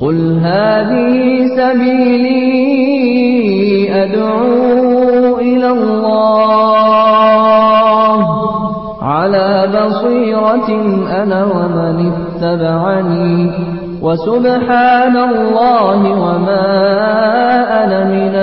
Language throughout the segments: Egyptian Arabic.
قل هذه سبيلي أدعو إلى الله على بصيرة أنا ومن اتبعني وسبحان الله وما أنا من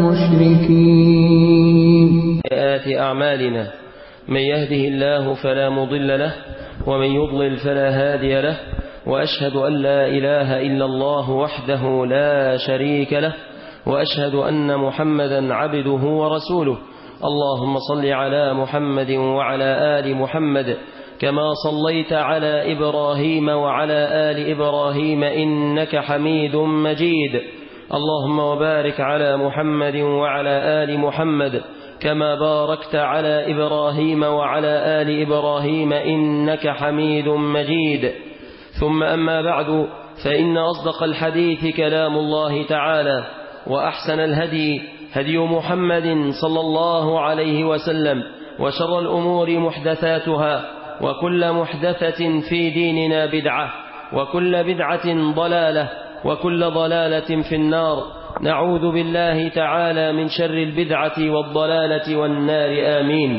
المشركين آت أعمالنا من يهده الله فلا مضل له ومن يضلل فلا هادي له وأشهد أن لا إله إلا الله وحده لا شريك له وأشهد أن محمدا عبده ورسوله اللهم صل على محمد وعلى آل محمد كما صليت على إبراهيم وعلى آل إبراهيم إنك حميد مجيد اللهم وبارك على محمد وعلى آل محمد كما باركت على إبراهيم وعلى آل إبراهيم إنك حميد مجيد ثم أما بعد فإن أصدق الحديث كلام الله تعالى وأحسن الهدي هدي محمد صلى الله عليه وسلم وشر الأمور محدثاتها وكل محدثة في ديننا بدعة وكل بدعة ضلالة وكل ضلالة في النار نعوذ بالله تعالى من شر البدعة والضلالة والنار آمين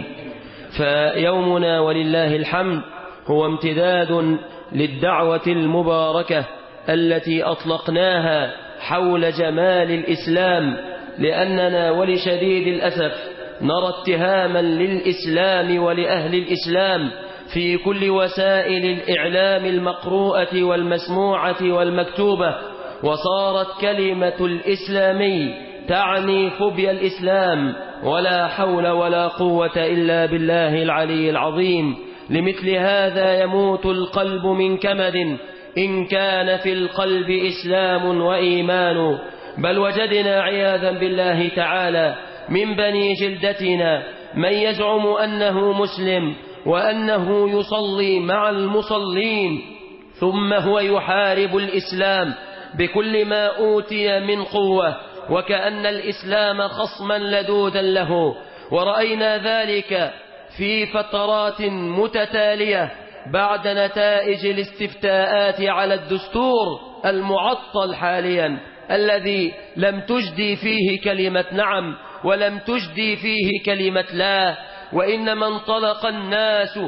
فيومنا ولله الحمد هو امتداد للدعوة المباركة التي أطلقناها حول جمال الإسلام لأننا ولشديد الأسف نرى اتهاما للإسلام ولأهل الإسلام في كل وسائل الإعلام المقروءة والمسموعة والمكتوبة وصارت كلمة الإسلامي تعني فبي الإسلام ولا حول ولا قوة إلا بالله العلي العظيم لمثل هذا يموت القلب من كمد إن كان في القلب إسلام وإيمان بل وجدنا عياذا بالله تعالى من بني جلدتنا من يزعم أنه مسلم وأنه يصلي مع المصلين ثم هو يحارب الإسلام بكل ما أوتي من قوة وكأن الإسلام خصما لدودا له ورأينا ذلك في فترات متتالية بعد نتائج الاستفتاءات على الدستور المعطل حاليا الذي لم تجدي فيه كلمة نعم ولم تجدي فيه كلمة لا وإنما انطلق الناس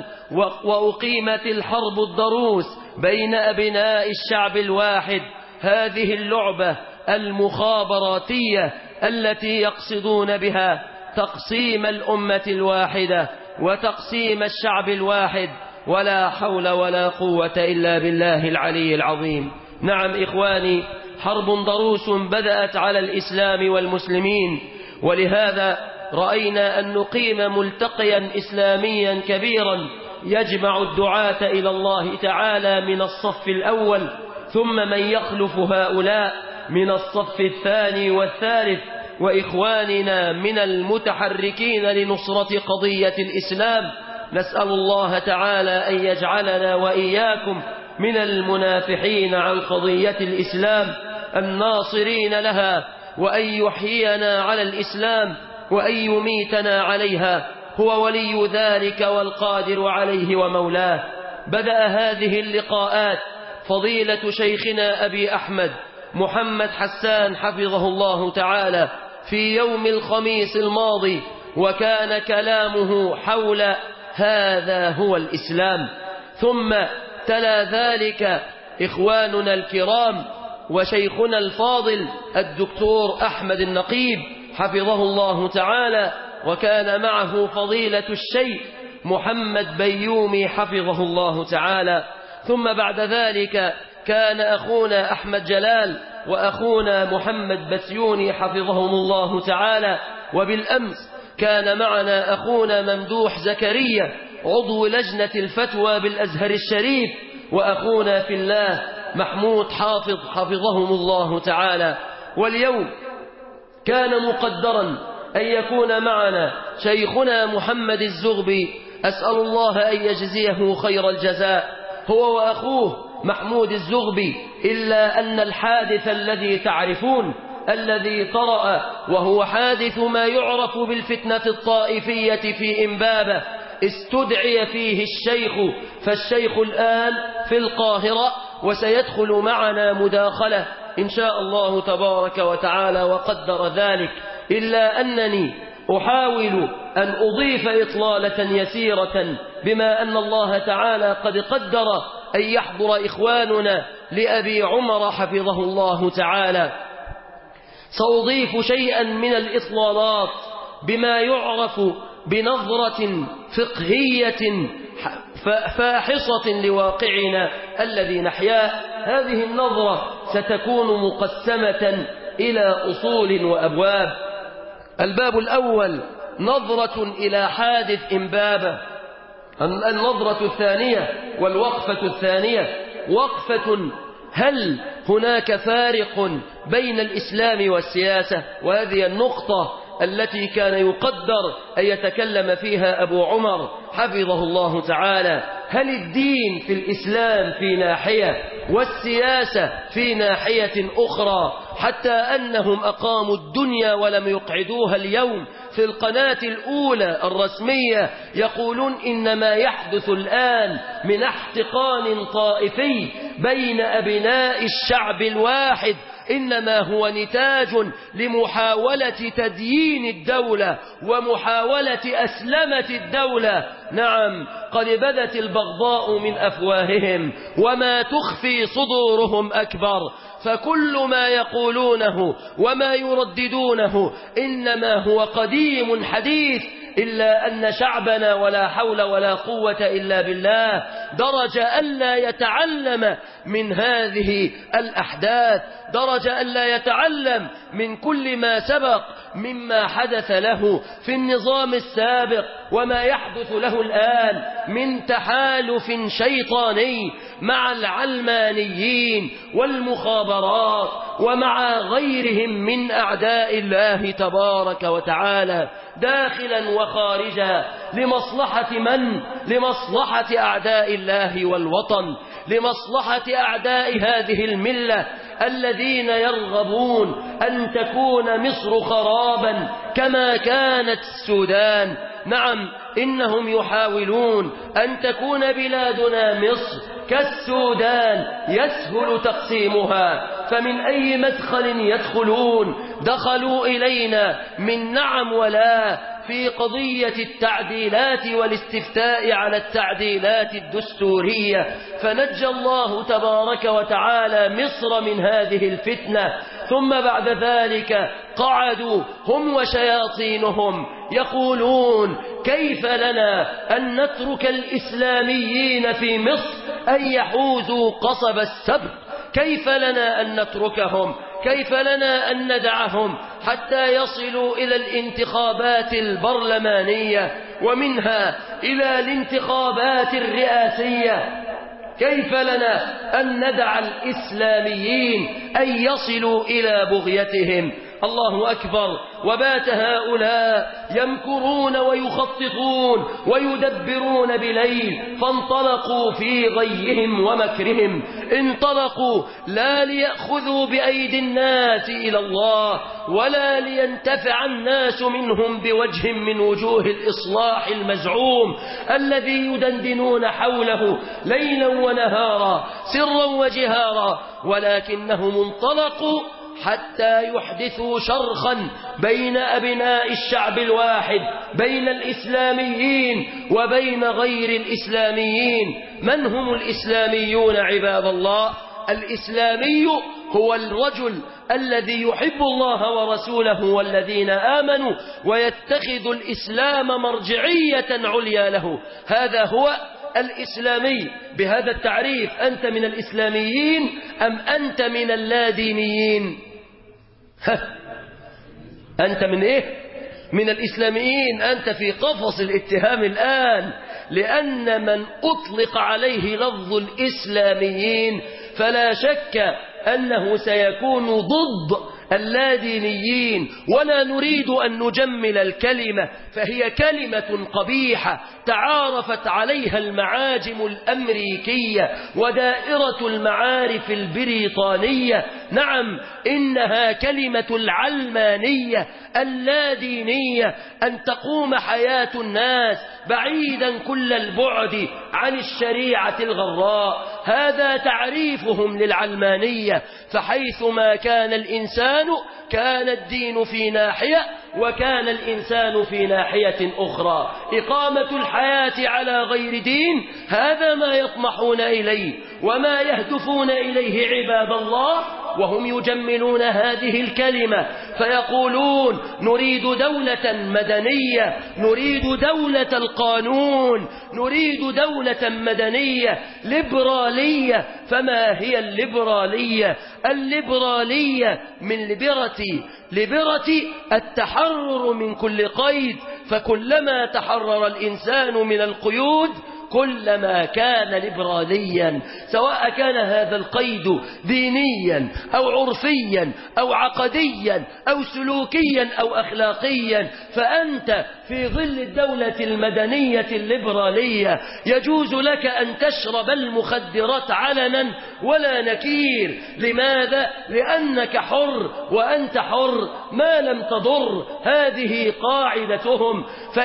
وأقيمت الحرب الضروس بين أبناء الشعب الواحد هذه اللعبة المخابراتية التي يقصدون بها تقسيم الأمة الواحدة وتقسيم الشعب الواحد ولا حول ولا قوة إلا بالله العلي العظيم نعم إخواني حرب ضروس بدأت على الإسلام والمسلمين ولهذا رأينا أن نقيم ملتقيا إسلاميا كبيرا يجمع الدعاة إلى الله تعالى من الصف الأول ثم من يخلف هؤلاء من الصف الثاني والثالث وإخواننا من المتحركين لنصرة قضية الإسلام نسأل الله تعالى أن يجعلنا وإياكم من المنافحين عن قضية الإسلام الناصرين لها وأن يحيينا على الإسلام وأن يميتنا عليها هو ولي ذلك والقادر عليه ومولاه بدأ هذه اللقاءات فضيلة شيخنا أبي أحمد محمد حسان حفظه الله تعالى في يوم الخميس الماضي وكان كلامه حول هذا هو الإسلام ثم تلا ذلك إخواننا الكرام وشيخنا الفاضل الدكتور أحمد النقيب حفظه الله تعالى وكان معه فضيلة الشيخ محمد بيومي حفظه الله تعالى ثم بعد ذلك كان أخونا أحمد جلال وأخونا محمد بسيوني حفظهم الله تعالى وبالأمس كان معنا أخونا ممدوح زكريا عضو لجنة الفتوى بالأزهر الشريف وأخونا في الله محمود حافظ حفظهم الله تعالى واليوم كان مقدرا أن يكون معنا شيخنا محمد الزغبي أسأل الله أن يجزيه خير الجزاء هو وأخوه محمود الزغبي إلا أن الحادث الذي تعرفون الذي طرأ وهو حادث ما يعرف بالفتنة الطائفية في إنبابة استدعي فيه الشيخ فالشيخ الآن في القاهرة وسيدخل معنا مداخلة إن شاء الله تبارك وتعالى وقدر ذلك إلا أنني أحاول أن أضيف إطلالة يسيرة بما أن الله تعالى قد قدر أن يحضر إخواننا لأبي عمر حفظه الله تعالى سأضيف شيئا من الإطلالات بما يعرف بنظرة فقهية فاحصة لواقعنا الذي نحياه هذه النظرة ستكون مقسمة إلى أصول وأبواب الباب الأول نظرة إلى حادث إنبابة النظرة الثانية والوقفة الثانية وقفة هل هناك فارق بين الإسلام والسياسة وهذه النقطة التي كان يقدر أن يتكلم فيها أبو عمر حفظه الله تعالى هل الدين في الإسلام في ناحية والسياسة في ناحية أخرى حتى أنهم أقاموا الدنيا ولم يقعدوها اليوم في القناة الأولى الرسمية يقولون إن ما يحدث الآن من احتقان طائفي بين أبناء الشعب الواحد إنما هو نتاج لمحاولة تديين الدولة ومحاولة أسلمة الدولة نعم قد بدت البغضاء من أفواههم وما تخفي صدورهم أكبر فكل ما يقولونه وما يرددونه إنما هو قديم حديث إلا أن شعبنا ولا حول ولا قوة إلا بالله درج ألا يتعلم من هذه الأحداث درج ألا يتعلم من كل ما سبق مما حدث له في النظام السابق وما يحدث له الآن من تحالف شيطاني مع العلمانيين والمخابرات ومع غيرهم من أعداء الله تبارك وتعالى داخلا وخارجا لمصلحة من؟ لمصلحة أعداء الله والوطن لمصلحة أعداء هذه الملة الذين يرغبون أن تكون مصر خرابا كما كانت السودان نعم إنهم يحاولون أن تكون بلادنا مصر كالسودان يسهل تقسيمها فمن أي مدخل يدخلون دخلوا إلينا من نعم ولا في قضية التعديلات والاستفتاء على التعديلات الدستورية فنجى الله تبارك وتعالى مصر من هذه الفتنة ثم بعد ذلك قعدوا هم وشياطينهم يقولون كيف لنا أن نترك الإسلاميين في مصر أن يحوزوا قصب السبت كيف لنا أن نتركهم كيف لنا أن ندعهم حتى يصلوا إلى الانتخابات البرلمانية ومنها إلى الانتخابات الرئاسية كيف لنا أن ندع الإسلاميين أن يصلوا إلى بغيتهم الله أكبر وبات هؤلاء يمكرون ويخططون ويدبرون بليل فانطلقوا في غيهم ومكرهم انطلقوا لا ليأخذوا بأيدي الناس إلى الله ولا لينتفع الناس منهم بوجه من وجوه الإصلاح المزعوم الذي يدندنون حوله ليلا ونهارا سرا وجهارا ولكنهم انطلقوا حتى يحدثوا شرخا بين أبناء الشعب الواحد بين الإسلاميين وبين غير الإسلاميين من هم الإسلاميون عباد الله الإسلامي هو الرجل الذي يحب الله ورسوله والذين آمنوا ويتخذ الإسلام مرجعية عليا له هذا هو الإسلامي بهذا التعريف أنت من الإسلاميين أم أنت من اللادينيين ها أنت من إيه من الإسلاميين أنت في قفص الاتهام الآن لأن من أطلق عليه لفظ الإسلاميين فلا شك أنه سيكون ضد اللادينيين ولا نريد أن نجمل الكلمة فهي كلمة قبيحة تعارفت عليها المعاجم الأمريكية ودائرة المعارف البريطانية نعم إنها كلمة العلمانية اللادينية أن تقوم حياة الناس بعيدا كل البعد عن الشريعة الغراء هذا تعريفهم للعلمانية فحيثما كان الإنسان كان الدين في ناحية وكان الإنسان في ناحية أخرى إقامة الحياة على غير دين هذا ما يطمحون إليه وما يهدفون إليه عباد الله وهم يجملون هذه الكلمة فيقولون نريد دولة مدنية نريد دولة القانون نريد دولة مدنية ليبرالية فما هي الليبرالية الليبرالية من ليبرتي ليبرتي التحرر من كل قيد فكلما تحرر الإنسان من القيود كلما كان ليبراليا سواء كان هذا القيد دينيا أو عرفيا أو عقديا أو سلوكيا أو أخلاقيا فأنت في ظل الدولة المدنية الليبرالية يجوز لك أن تشرب المخدرات علنا ولا نكير لماذا؟ لأنك حر وأنت حر ما لم تضر هذه قاعدتهم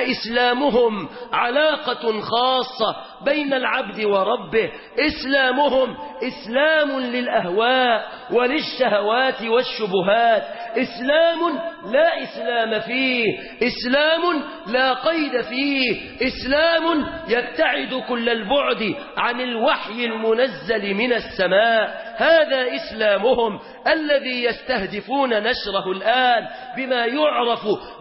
فإسلامهم علاقة خاصة بين العبد وربه إسلامهم إسلام للأهواء وللشهوات والشبهات إسلام لا إسلام فيه إسلام لا قيد فيه إسلام يبتعد كل البعد عن الوحي المنزل من السماء هذا إسلامهم الذي يستهدفون نشره الآن بما يعرف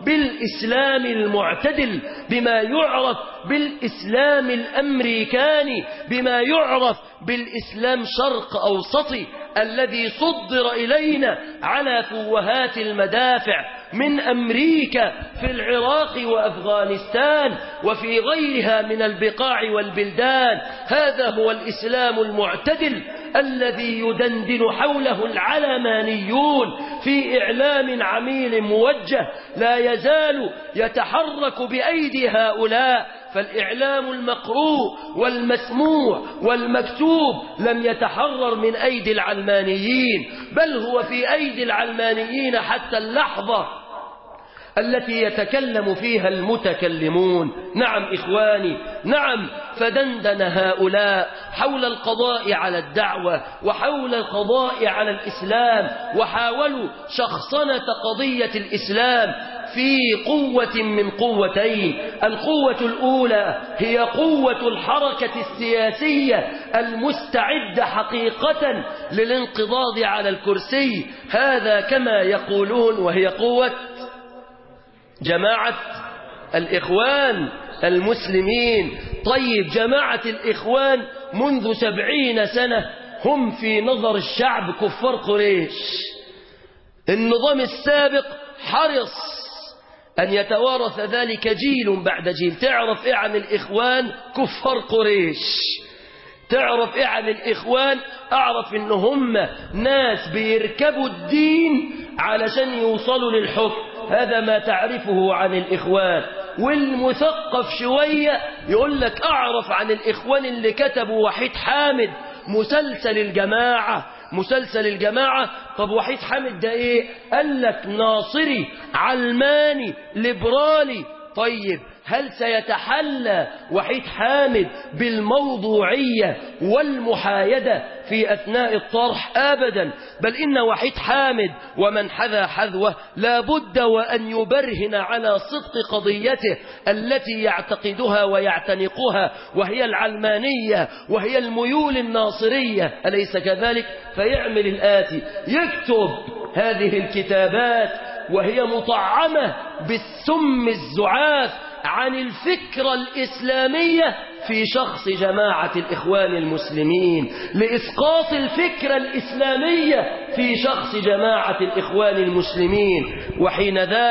بالإسلام المعتدل بما يعرف بالإسلام الأمريكاني بما يعرف بالإسلام شرق أوسطي الذي صدر إلينا على فوهات المدافع من أمريكا في العراق وأفغانستان وفي غيرها من البقاع والبلدان هذا هو الإسلام المعتدل الذي يدندن حوله العلمانيون في إعلام عميل موجه لا يزال يتحرك بأيدي هؤلاء فالإعلام المقروء والمسموع والمكتوب لم يتحرر من أيدي العلمانيين بل هو في أيدي العلمانيين حتى اللحظة التي يتكلم فيها المتكلمون نعم إخواني نعم فدندن هؤلاء حول القضاء على الدعوة وحول القضاء على الإسلام وحاولوا شخصنة قضية الإسلام في قوة من قوتين القوة الأولى هي قوة الحركة السياسية المستعدة حقيقة للانقضاض على الكرسي هذا كما يقولون وهي قوة جماعة الإخوان المسلمين طيب جماعة الإخوان منذ سبعين سنة هم في نظر الشعب كفار قريش النظام السابق حرص أن يتوارث ذلك جيل بعد جيل تعرف إيه عن الإخوان كفار قريش تعرف إيه عن الإخوان أعرف إن هم ناس بيركبوا الدين علشان يوصلوا للحكم هذا ما تعرفه عن الإخوان والمثقف شوية يقول لك أعرف عن الإخوان اللي كتبوا وحيد حامد مسلسل الجماعة مسلسل الجماعة طب وحيد حامد ده ايه قال لك ناصري علماني ليبرالي طيب هل سيتحلى وحيد حامد بالموضوعية والمحايدة في أثناء الطرح أبدا بل إن وحيد حامد ومن حذا حذوه لا بد وأن يبرهن على صدق قضيته التي يعتقدها ويعتنقها وهي العلمانية وهي الميول الناصرية أليس كذلك فيعمل الآتي يكتب هذه الكتابات وهي مطعمة بالسم الزعاف عن الفكرة الإسلامية في شخص جماعة الإخوان المسلمين لإسقاط الفكرة الإسلامية في شخص جماعة الإخوان المسلمين وحين ذاك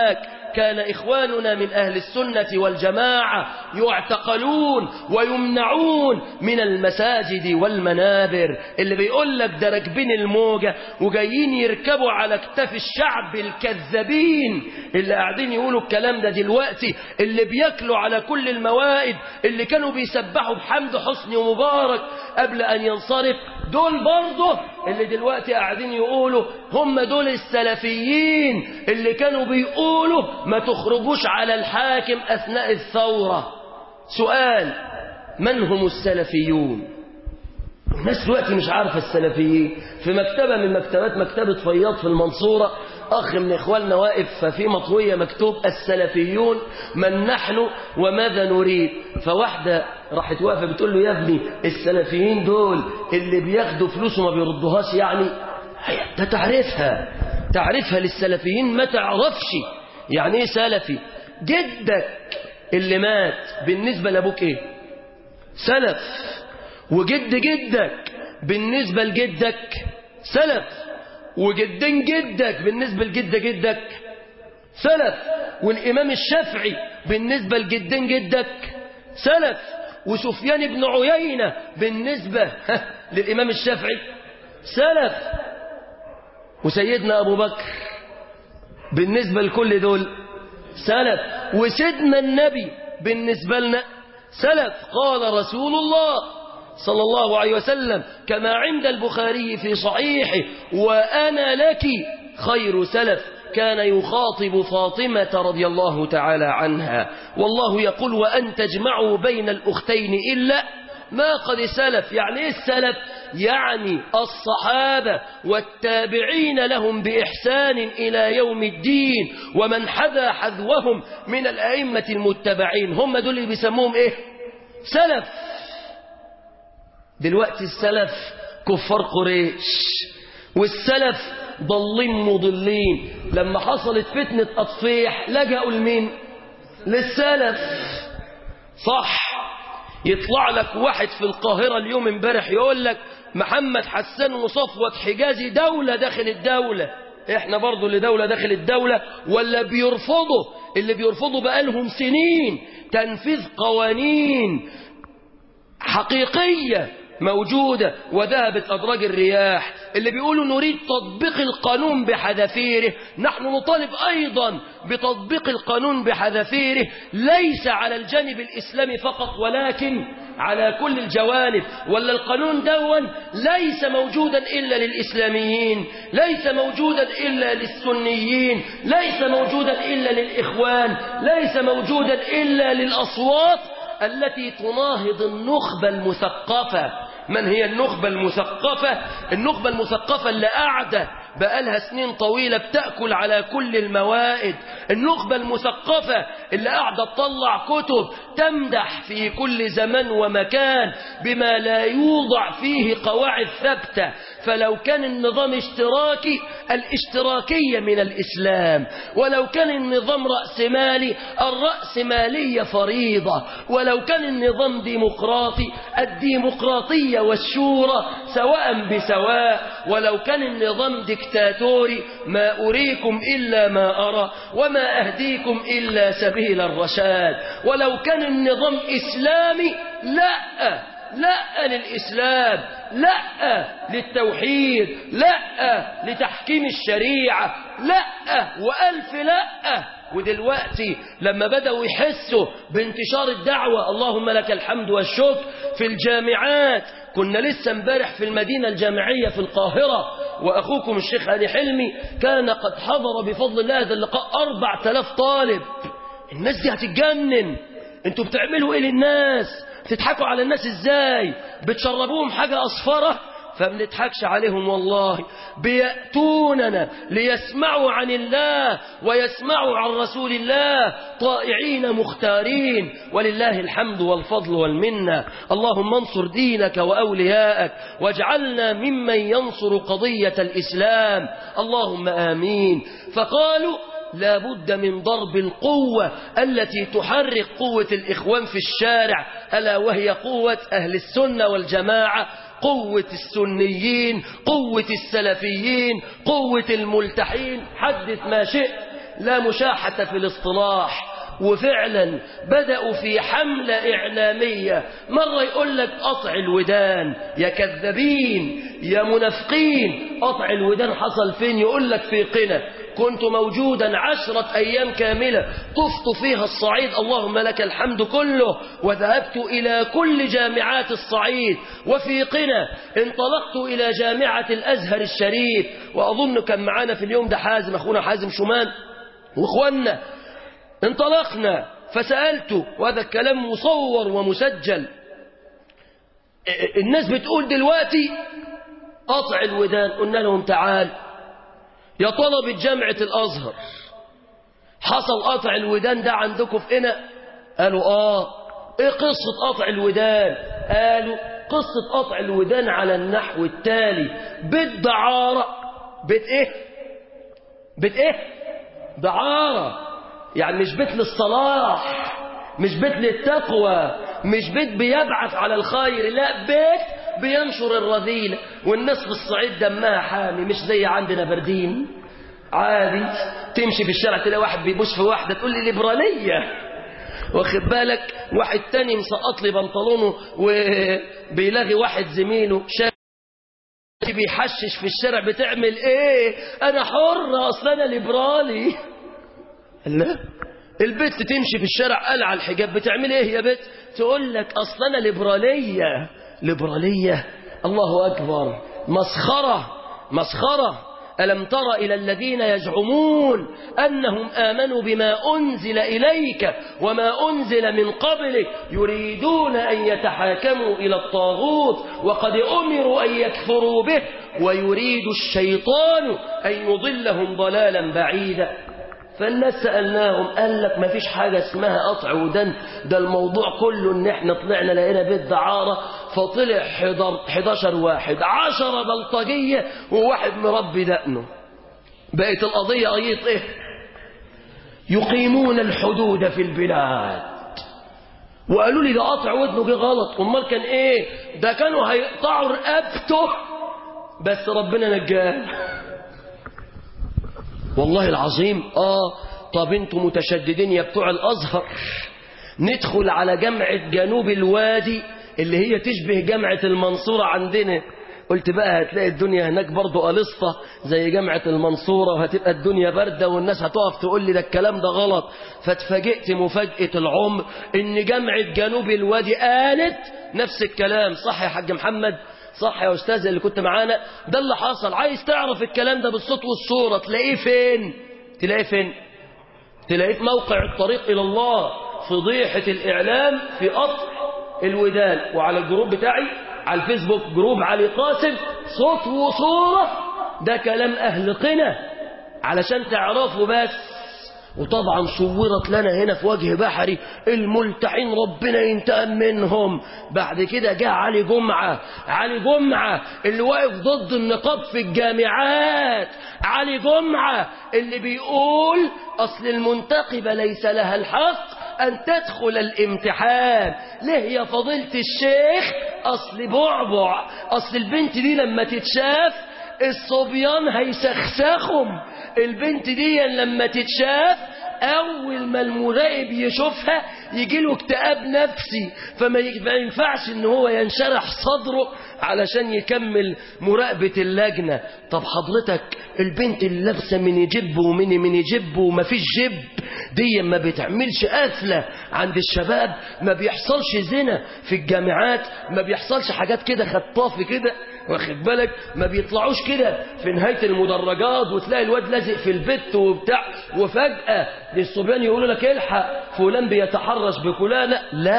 كان إخواننا من أهل السنة والجماعة يعتقلون ويمنعون من المساجد والمنابر اللي بيقول لك ده راكبين الموجة وجايين يركبوا على كتاف الشعب الكذابين اللي قاعدين يقولوا الكلام ده دلوقتي اللي بياكلوا على كل الموائد اللي كانوا بيسبحوا بحمد حسني ومبارك قبل أن ينصرف دول برضه اللي دلوقتي قاعدين يقولوا هم دول السلفيين اللي كانوا بيقولوا ما تخرجوش على الحاكم أثناء الثورة سؤال من هم السلفيون الناس دلوقتي مش عارفة السلفيين في مكتبة من مكتبات مكتبة فياض في المنصورة أخ من إخواننا واقف ففي مطوية مكتوب السلفيون من نحن وماذا نريد فواحدة راحت واقفة بتقول له يا ابني السلفيين دول اللي بياخدوا فلوس وما بيردوهاش يعني انت تعرفها تعرفها للسلفيين ما تعرفش يعني ايه سلفي جدك اللي مات بالنسبة لأبوك ايه سلف وجد جدك بالنسبة لجدك سلف وجدين جدك بالنسبة لجد جدك سلف والإمام الشافعي بالنسبة لجدين جدك سلف وسفيان بن عيينة بالنسبة للإمام الشافعي سلف وسيدنا أبو بكر بالنسبة لكل دول سلف وسيدنا النبي بالنسبة لنا سلف قال رسول الله صلى الله عليه وسلم كما عند البخاري في صحيحه وأنا لك خير سلف كان يخاطب فاطمة رضي الله تعالى عنها والله يقول وأن تجمعوا بين الأختين إلا ما قد سلف يعني إيه السلف يعني الصحابة والتابعين لهم بإحسان إلى يوم الدين ومن حذا حذوهم من الأئمة المتبعين هم دول اللي بيسموهم إيه سلف دلوقتي السلف كفار قريش والسلف ضالين مضلين لما حصلت فتنة أطفيح لجأوا لمين للسلف صح يطلع لك واحد في القاهرة اليوم امبارح يقول لك محمد حسان وصفوة حجازي دولة داخل الدولة احنا برضو اللي دولة داخل الدولة ولا بيرفضوا اللي بيرفضوا بقالهم سنين تنفيذ قوانين حقيقية موجودة وذهبت أدراج الرياح اللي بيقولوا نريد تطبيق القانون بحذافيره نحن نطالب أيضا بتطبيق القانون بحذافيره ليس على الجانب الإسلامي فقط ولكن على كل الجوانب ولا القانون دون ليس موجودا إلا للإسلاميين ليس موجودا إلا للسنيين ليس موجودا إلا للإخوان ليس موجودا إلا للأصوات التي تناهض النخبة المثقفة من هي النخبة المثقفة النخبة المثقفة اللي قاعدة بقالها سنين طويلة بتأكل على كل الموائد النخبة المثقفة اللي قاعدة تطلع كتب تمدح في كل زمان ومكان بما لا يوضع فيه قواعد ثابتة فلو كان النظام اشتراكي الاشتراكية من الإسلام ولو كان النظام رأسمالي الرأسمالية فريضة ولو كان النظام ديمقراطي الديمقراطية والشورى سواء بسواء ولو كان النظام ديكتاتوري ما أريكم إلا ما أرى وما أهديكم إلا سبيل الرشاد ولو كان النظام إسلامي لا لا للإسلام لا للتوحيد لا لتحكيم الشريعة لا وألف لا ودلوقتي لما بدأوا يحسوا بانتشار الدعوة اللهم لك الحمد والشكر في الجامعات كنا لسه امبارح في المدينة الجامعية في القاهرة وأخوكم الشيخ علي حلمي كان قد حضر بفضل الله هذا اللقاء أربع تلاف طالب الناس دي هتتجنن انتوا بتعملوا ايه للناس تضحكوا على الناس ازاي بتشربوهم حاجة أصفرة فبنضحكش عليهم والله بيأتوننا ليسمعوا عن الله ويسمعوا عن رسول الله طائعين مختارين ولله الحمد والفضل والمنة اللهم انصر دينك وأولياءك واجعلنا ممن ينصر قضية الإسلام اللهم آمين فقالوا لا بد من ضرب القوة التي تحرك قوة الإخوان في الشارع ألا وهي قوة أهل السنة والجماعة قوة السنيين قوة السلفيين قوة الملتحين حدث ما شئت لا مشاحة في الاصطلاح وفعلا بدأوا في حملة إعلامية مرة يقول لك قطع الودان يا كذابين يا منافقين قطع الودان حصل فين يقول لك في قنا كنت موجودا عشرة أيام كاملة طفت فيها الصعيد اللهم لك الحمد كله وذهبت إلى كل جامعات الصعيد وفي قنا انطلقت إلى جامعة الأزهر الشريف وأظن كان معانا في اليوم ده حازم أخونا حازم شمان وإخواننا انطلقنا فسألته وهذا الكلام مصور ومسجل الناس بتقول دلوقتي قطع الودان قلنا لهم تعال يا طلبة جامعة الأزهر حصل قطع الودان ده عندكم في هنا قالوا آه إيه قصة قطع الودان قالوا قصة قطع الودان على النحو التالي بالدعارة بت إيه بت إيه دعارة يعني مش بيت للصلاح مش بيت للتقوى مش بيت بيبعث على الخير لا بيت بينشر الرذيلة والناس في الصعيد دمها حامي مش زي عندنا بردين عادي تمشي في الشارع تلاقي واحد بيبوس في واحدة تقول لي ليبرالية واخد بالك واحد تاني مسقط لي بنطلونه وبيلاغي واحد زميله شاف بيحشش في الشارع بتعمل ايه انا حر اصلا انا ليبرالي لا البت تمشي في الشارع قلع الحجاب بتعمل ايه يا بت تقول لك اصلا انا ليبراليه ليبراليه الله اكبر مسخره مسخره ألم تر إلى الذين يزعمون أنهم آمنوا بما أنزل إليك وما أنزل من قبلك يريدون أن يتحاكموا إلى الطاغوت وقد أمروا أن يكفروا به ويريد الشيطان أن يضلهم ضلالا بعيدا فالناس سألناهم قال لك ما فيش حاجة اسمها قطع ودن ده الموضوع كله ان احنا طلعنا لقينا بيت دعارة فطلع 11 واحد 10 بلطجية وواحد مربي دقنه بقت القضية قضية ايه يقيمون الحدود في البلاد وقالوا لي ده قطع ودنه جه غلط امال كان ايه ده كانوا هيقطعوا رقبته بس ربنا نجاه والله العظيم آه طب انتم متشددين يا بتوع الأزهر ندخل على جامعة جنوب الوادي اللي هي تشبه جامعة المنصورة عندنا قلت بقى هتلاقي الدنيا هناك برضو قلصة زي جامعة المنصورة وهتبقى الدنيا باردة والناس هتقف تقول لي ده الكلام ده غلط فاتفاجئت مفاجأة العمر ان جامعة جنوب الوادي قالت نفس الكلام صح يا حاج محمد صح يا أستاذ اللي كنت معانا ده اللي حصل عايز تعرف الكلام ده بالصوت والصورة تلاقيه فين تلاقيه فين تلاقيه في موقع الطريق إلى الله فضيحة الإعلام في قطع الودان وعلى الجروب بتاعي على الفيسبوك جروب علي قاسم صوت وصورة ده كلام أهل قنا علشان تعرفوا بس وطبعا صورت لنا هنا في وجه بحري الملتحين ربنا ينتقم منهم بعد كده جاء علي جمعة علي جمعة اللي واقف ضد النقاب في الجامعات علي جمعة اللي بيقول أصل المنتقبة ليس لها الحق أن تدخل الامتحان ليه يا فضيلة الشيخ أصل بعبع أصل البنت دي لما تتشاف الصبيان هيسخسخهم البنت دي لما تتشاف اول ما المراقب يشوفها يجي له اكتئاب نفسي فما ينفعش ان هو ينشرح صدره علشان يكمل مراقبة اللجنة طب حضرتك البنت اللي لابسه من جب ومن من جب وما فيش جب دي ما بتعملش قفلة عند الشباب ما بيحصلش زنا في الجامعات ما بيحصلش حاجات كده خطافة كده واخد بالك ما بيطلعوش كده في نهاية المدرجات وتلاقي الواد لازق في البت وبتاع وفجأة الصبيان يقولوا لك الحق فلان بيتحرش بفلانة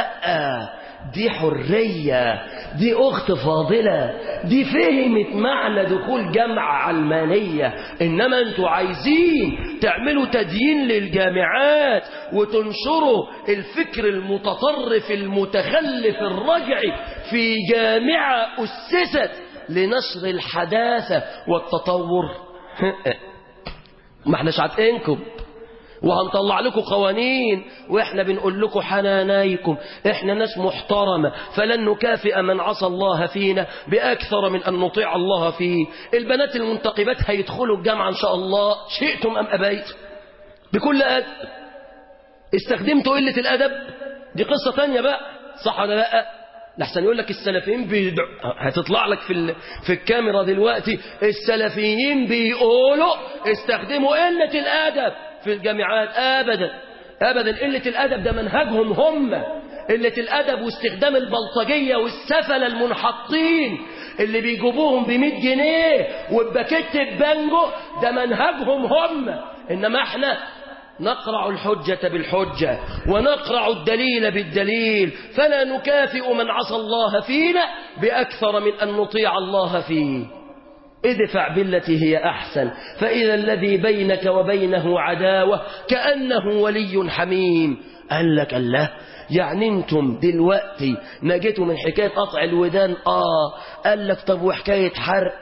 لا دي حرية دي أخت فاضلة دي فهمت معنى دخول جامعة علمانية إنما أنتوا عايزين تعملوا تدين للجامعات وتنشروا الفكر المتطرف المتخلف الرجعي في جامعة أسست لنشر الحداثة والتطور ما احناش عاتقينكم وهنطلع لكم قوانين واحنا بنقول لكم حنانيكم احنا ناس محترمة فلن نكافئ من عصى الله فينا بأكثر من أن نطيع الله فيه البنات المنتقبات هيدخلوا الجامعة إن شاء الله شئتم أم أبيتم بكل أدب استخدمتوا قلة الأدب دي قصة تانية بقى صح ولا لا لحسن يقول لك السلفيين بيدع... هتطلع لك في ال... في الكاميرا دلوقتي السلفيين بيقولوا استخدموا قلة الأدب في الجامعات أبدا أبدا قلة الأدب ده منهجهم هم قلة الأدب واستخدام البلطجية والسفلة المنحطين اللي بيجيبوهم ب 100 جنيه وبباكيت بانجو ده منهجهم هم إنما احنا نقرع الحجة بالحجة ونقرع الدليل بالدليل فلا نكافئ من عصى الله فينا بأكثر من أن نطيع الله فيه ادفع بالتي هي أحسن فإذا الذي بينك وبينه عداوة كأنه ولي حميم قال لك الله يعني انتم دلوقتي نجيتوا من حكاية قطع الودان اه قال لك طب وحكاية حرق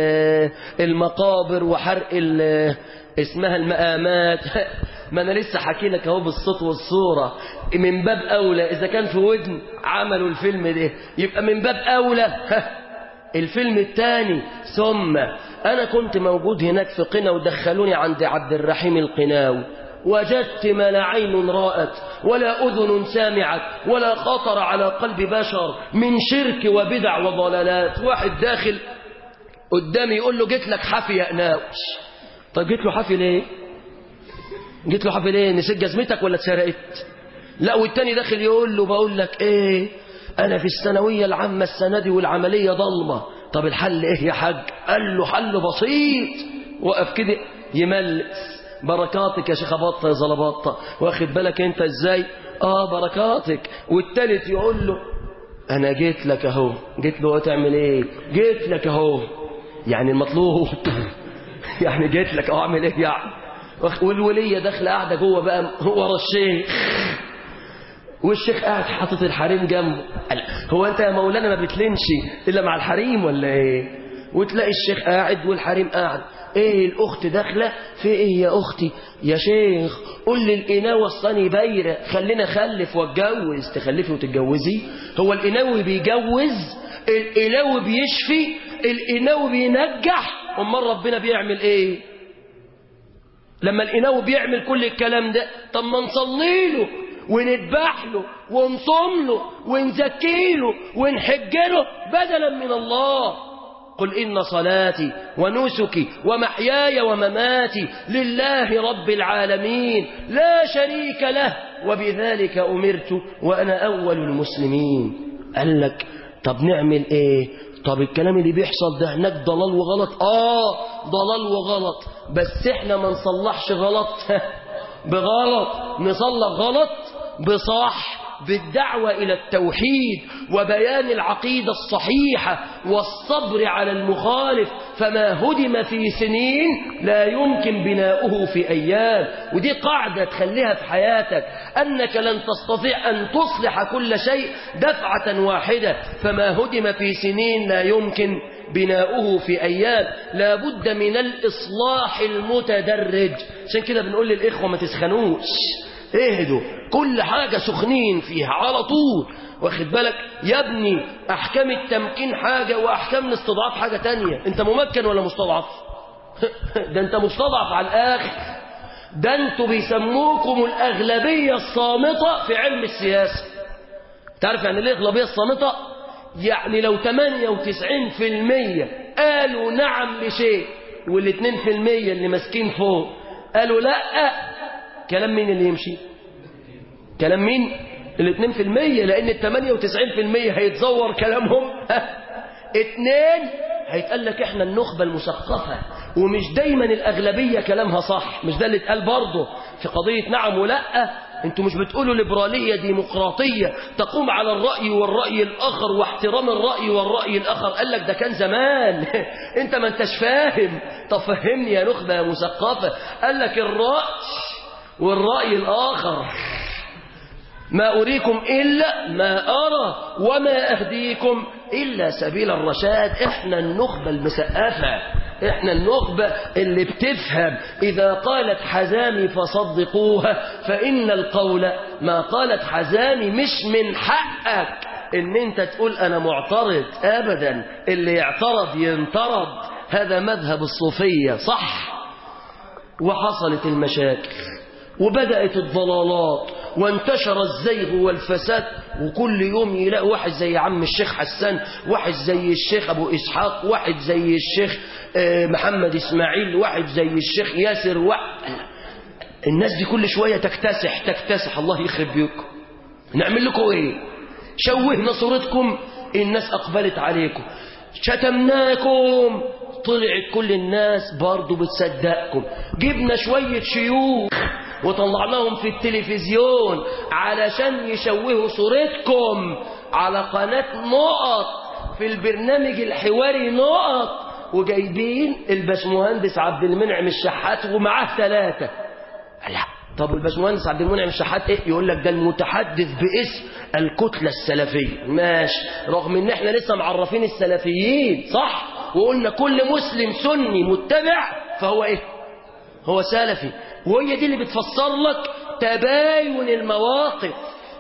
المقابر وحرق اسمها المقامات ما انا لسه حكي لك اهو بالصوت والصورة من باب اولى اذا كان في ودن عملوا الفيلم ده يبقى من باب اولى الفيلم الثاني ثم انا كنت موجود هناك في قنا ودخلوني عند عبد الرحيم القناوي وجدت ما لا عين رأت ولا أذن سامعت ولا خطر على قلب بشر من شرك وبدع وضلالات واحد داخل قدامي يقول له جيت لك حفي يا قناوش طب جيت له حفي ليه جيت له حفي ليه نسيت جزمتك ولا اتسرقت لا والتاني داخل يقول له بقول لك ايه انا في الثانويه العامه السنه دي والعمليه ضلمه طب الحل ايه يا حاج قال له حل بسيط وقف كده يملس بركاتك يا شيخ بطه يا زلبطه واخد بالك انت ازاي اه بركاتك والتالت يقول له انا جيت لك اهو جيت له تعمل ايه جيت لك اهو يعني المطلوب يعني جيت لك اهو اعمل ايه يعني والوليه داخله قاعده جوه بقى ورا الشيخ والشيخ قاعد حاطط الحريم جنبه هو انت يا مولانا ما بتلنش الا مع الحريم ولا ايه وتلاقي الشيخ قاعد والحريم قاعد ايه الاخت داخله في ايه يا اختي يا شيخ قول لي القناوه الصني بايره خلينا خلف واتجوز تخلفي وتتجوزي هو القناوي بيجوز القناوي بيشفي القناوي بينجح امال ربنا بيعمل ايه لما القناوي بيعمل كل الكلام ده طب ما نصلي له ونذبح له ونصوم له ونزكي له ونحج له بدلا من الله قل إن صلاتي ونسكي ومحياي ومماتي لله رب العالمين لا شريك له وبذلك أمرت وأنا أول المسلمين قال لك طب نعمل إيه طب الكلام اللي بيحصل ده هناك ضلال وغلط آه ضلال وغلط بس إحنا ما نصلحش غلط بغلط نصلح غلط بصح بالدعوة إلى التوحيد وبيان العقيدة الصحيحة والصبر على المخالف فما هدم في سنين لا يمكن بناؤه في أيام ودي قاعدة تخليها في حياتك أنك لن تستطيع أن تصلح كل شيء دفعة واحدة فما هدم في سنين لا يمكن بناؤه في أيام لا بد من الإصلاح المتدرج عشان كده بنقول للإخوة ما تسخنوش اهدوا كل حاجة سخنين فيها على طول واخد بالك يا ابني أحكام التمكين حاجة وأحكام الاستضعاف حاجة تانية انت ممكن ولا مستضعف ده انت مستضعف على الآخر ده انتوا بيسموكم الأغلبية الصامتة في علم السياسة تعرف يعني ايه الأغلبية الصامتة يعني لو 98% قالوا نعم لشيء والاثنين في المية اللي ماسكين فوق قالوا لا كلام مين اللي يمشي كلام مين الاثنين في المية لان الثمانية وتسعين في المية هيتزور كلامهم اتنين هيتقال لك احنا النخبة المثقفة ومش دايما الاغلبية كلامها صح مش ده اللي اتقال برضه في قضية نعم ولا انتوا مش بتقولوا ليبرالية ديمقراطية تقوم على الرأي والرأي الآخر واحترام الرأي والرأي الآخر قال لك ده كان زمان انت ما انتش فاهم طب فهمني يا نخبة يا مثقفة قال لك الرأي والرأي الآخر ما أريكم إلا ما أرى وما أهديكم إلا سبيل الرشاد إحنا النخبة المسقفة إحنا النخبة اللي بتفهم إذا قالت حزامي فصدقوها فإن القول ما قالت حزامي مش من حقك إن أنت تقول أنا معترض أبدا اللي يعترض ينطرد هذا مذهب الصوفية صح وحصلت المشاكل وبدأت الضلالات وانتشر الزيغ والفساد وكل يوم يلاقي واحد زي عم الشيخ حسان واحد زي الشيخ أبو إسحاق واحد زي الشيخ آه، محمد إسماعيل واحد زي الشيخ ياسر و... الناس دي كل شوية تكتسح تكتسح الله يخرب بيكم نعمل لكم ايه شوهنا صورتكم الناس أقبلت عليكم شتمناكم طلعت كل الناس برضو بتصدقكم جبنا شوية شيوخ وطلعناهم في التلفزيون علشان يشوهوا صورتكم على قناة نقط في البرنامج الحواري نقط وجايبين الباشمهندس عبد المنعم الشحات ومعاه ثلاثة لا طب الباشمهندس عبد المنعم الشحات ايه يقول لك ده المتحدث باسم الكتلة السلفية ماشي رغم ان احنا لسه معرفين السلفيين صح وقلنا كل مسلم سني متبع فهو ايه هو سلفي وهي دي اللي بتفسر لك تباين المواقف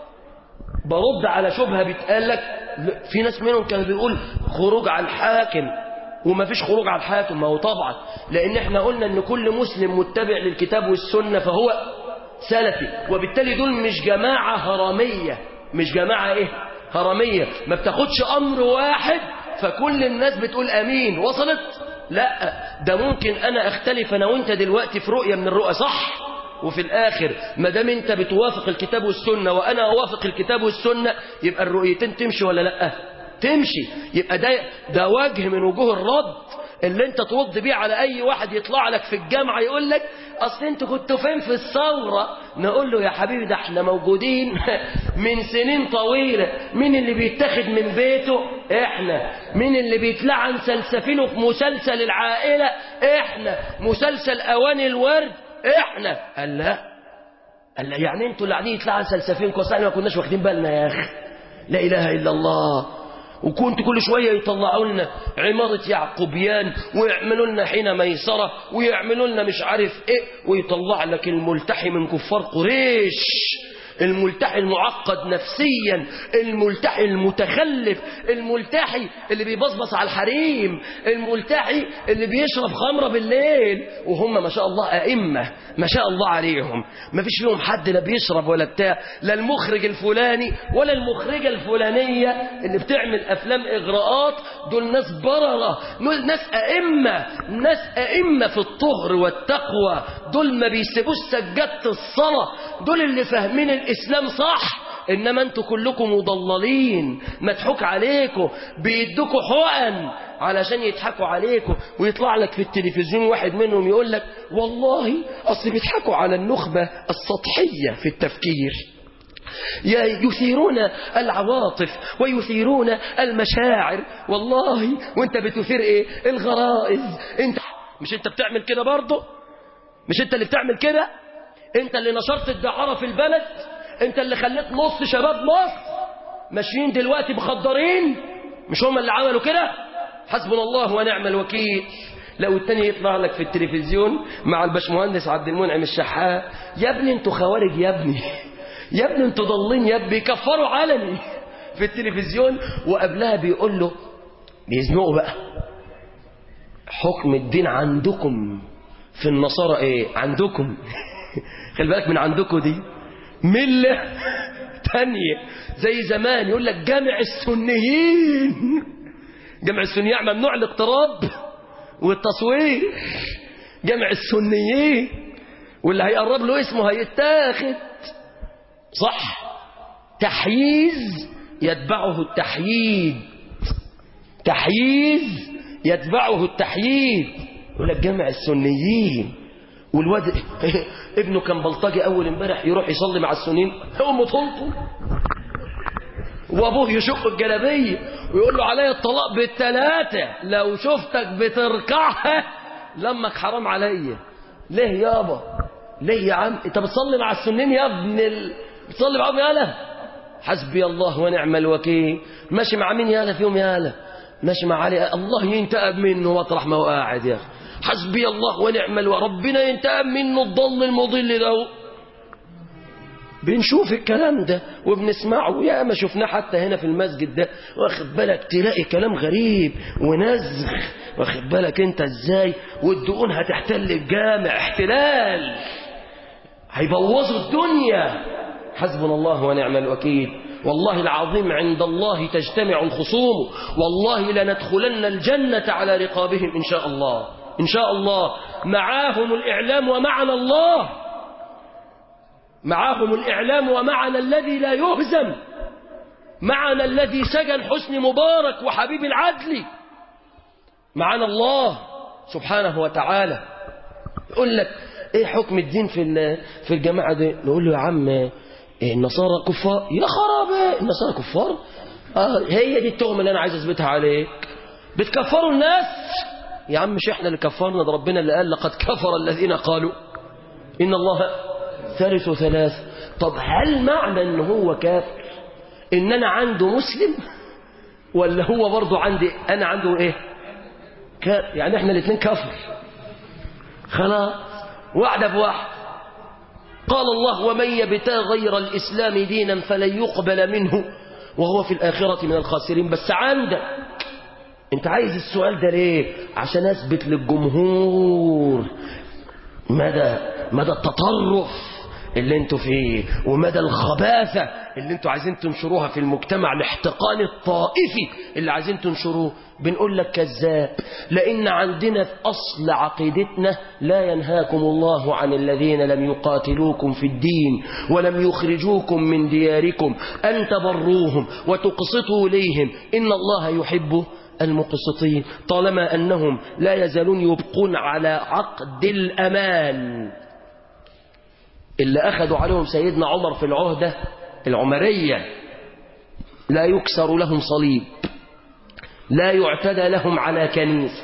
برد على شبهة بيتقال لك في ناس منهم كان بيقول خروج على الحاكم وما فيش خروج على الحاكم ما هو طبعا لان احنا قلنا ان كل مسلم متبع للكتاب والسنة فهو سلفي وبالتالي دول مش جماعة هرمية مش جماعة ايه هرمية ما بتاخدش امر واحد فكل الناس بتقول امين وصلت لا ده ممكن انا اختلف انا وانت دلوقتي في رؤية من الرؤى صح وفي الاخر ما دام انت بتوافق الكتاب والسنة وانا اوافق الكتاب والسنة يبقى الرؤيتين تمشي ولا لا تمشي يبقى ده ده وجه من وجوه الرد اللي انت ترد بيه على اي واحد يطلع لك في الجامعة يقول لك اصل انتوا كنتوا فين في الثورة نقول له يا حبيبي ده احنا موجودين من سنين طويلة مين اللي بيتاخد من بيته احنا مين اللي بيتلعن سلسفينه في مسلسل العائلة احنا مسلسل اواني الورد احنا قال لا قال لا يعني انتوا اللي قاعدين يتلعن سلسفينكم اصل احنا ما كناش واخدين بالنا يا اخي لا اله الا الله وكنت كل شوية يطلعوا لنا عمارة يعقوبيان ويعملوا لنا حين ميسرة ويعملوا لنا مش عارف ايه ويطلع لك الملتحي من كفار قريش الملتحي المعقد نفسيا الملتحي المتخلف الملتحي اللي بيبصبص على الحريم الملتحي اللي بيشرب خمرة بالليل وهم ما شاء الله أئمة ما شاء الله عليهم ما فيش فيهم حد لا بيشرب ولا بتاع لا المخرج الفلاني ولا المخرجة الفلانية اللي بتعمل أفلام إغراءات دول ناس بررة دول ناس أئمة ناس أئمة في الطهر والتقوى دول ما بيسيبوش سجادة الصلاة دول اللي فاهمين الإسلام صح إنما أنتوا كلكم مضللين مضحوك عليكم بيدوكوا حقن علشان يضحكوا عليكم ويطلع لك في التلفزيون واحد منهم يقول لك والله أصل بيضحكوا على النخبة السطحية في التفكير يثيرون العواطف ويثيرون المشاعر والله وانت بتثير ايه الغرائز انت مش انت بتعمل كده برضه مش انت اللي بتعمل كده انت اللي نشرت الدعارة في البلد انت اللي خليت نص شباب مصر ماشيين دلوقتي مخدرين مش هم اللي عملوا كده حسبنا الله ونعم الوكيل لو التاني يطلع لك في التلفزيون مع الباشمهندس عبد المنعم الشحات يا ابني انتوا خوارج يا ابني يا ابني انتوا ضالين يا ابني بيكفروا علني في التلفزيون وقبلها بيقول له بيزنقوا بقى حكم الدين عندكم في النصارى ايه عندكم خلي بالك من عندكم دي ملة تانية زي زمان يقول لك جامع السنيين جامع السنيين ممنوع الاقتراب والتصوير جامع السنيين واللي هيقرب له اسمه هيتاخد صح تحييز يتبعه التحييد تحييز يتبعه التحييد يقول لك جامع السنيين والواد ابنه كان بلطجي اول امبارح يروح يصلي مع السنين امه تلطم وابوه يشق الجلابيه ويقول له عليا الطلاق بالثلاثه لو شفتك بتركعها لمك حرام عليا ليه يابا ليه يا عم انت بتصلي مع السنين يا ابن ال... بتصلي معاهم يالا حسبي الله ونعم الوكيل ماشي مع مين يالا فيهم يالا ماشي مع علي الله ينتقم منه مطرح ما هو قاعد يا اخي حسبي الله ونعم الوكيل ربنا ينتقم منه الضل المضل ده بنشوف الكلام ده وبنسمعه يا ما شفناه حتى هنا في المسجد ده واخد بالك تلاقي كلام غريب ونزغ واخد بالك انت ازاي والدقون هتحتل الجامع احتلال هيبوظوا الدنيا حسبنا الله ونعم الوكيل والله العظيم عند الله تجتمع الخصوم والله لندخلن الجنة على رقابهم إن شاء الله إن شاء الله معاهم الإعلام ومعنا الله معاهم الإعلام ومعنا الذي لا يهزم معنا الذي سجن حسن مبارك وحبيب العدل معنا الله سبحانه وتعالى يقول لك ايه حكم الدين في في الجماعه دي نقول له يا عم إيه النصارى كفار يا خرابي النصارى كفار آه هي دي التهمه اللي انا عايز اثبتها عليك بتكفروا الناس يا عم مش احنا اللي كفرنا ده ربنا اللي قال لقد كفر الذين قالوا ان الله ثالث ثلاث طب هل معنى ان هو كافر ان انا عنده مسلم ولا هو برضه عندي انا عنده ايه كافر يعني احنا الاثنين كفر خلاص واحده بواحد قال الله ومن يبتغ غير الاسلام دينا فلن يقبل منه وهو في الاخره من الخاسرين بس عندك انت عايز السؤال ده ليه عشان اثبت للجمهور مدى مدى التطرف اللي انتوا فيه ومدى الخباثة اللي انتوا عايزين تنشروها في المجتمع الاحتقان الطائفي اللي عايزين تنشروه بنقول لك كذاب لأن عندنا في أصل عقيدتنا لا ينهاكم الله عن الذين لم يقاتلوكم في الدين ولم يخرجوكم من دياركم أن تبروهم وتقسطوا إليهم إن الله يحب المقسطين طالما أنهم لا يزالون يبقون على عقد الأمان اللي أخذوا عليهم سيدنا عمر في العهدة العمرية لا يكسر لهم صليب لا يعتدى لهم على كنيسة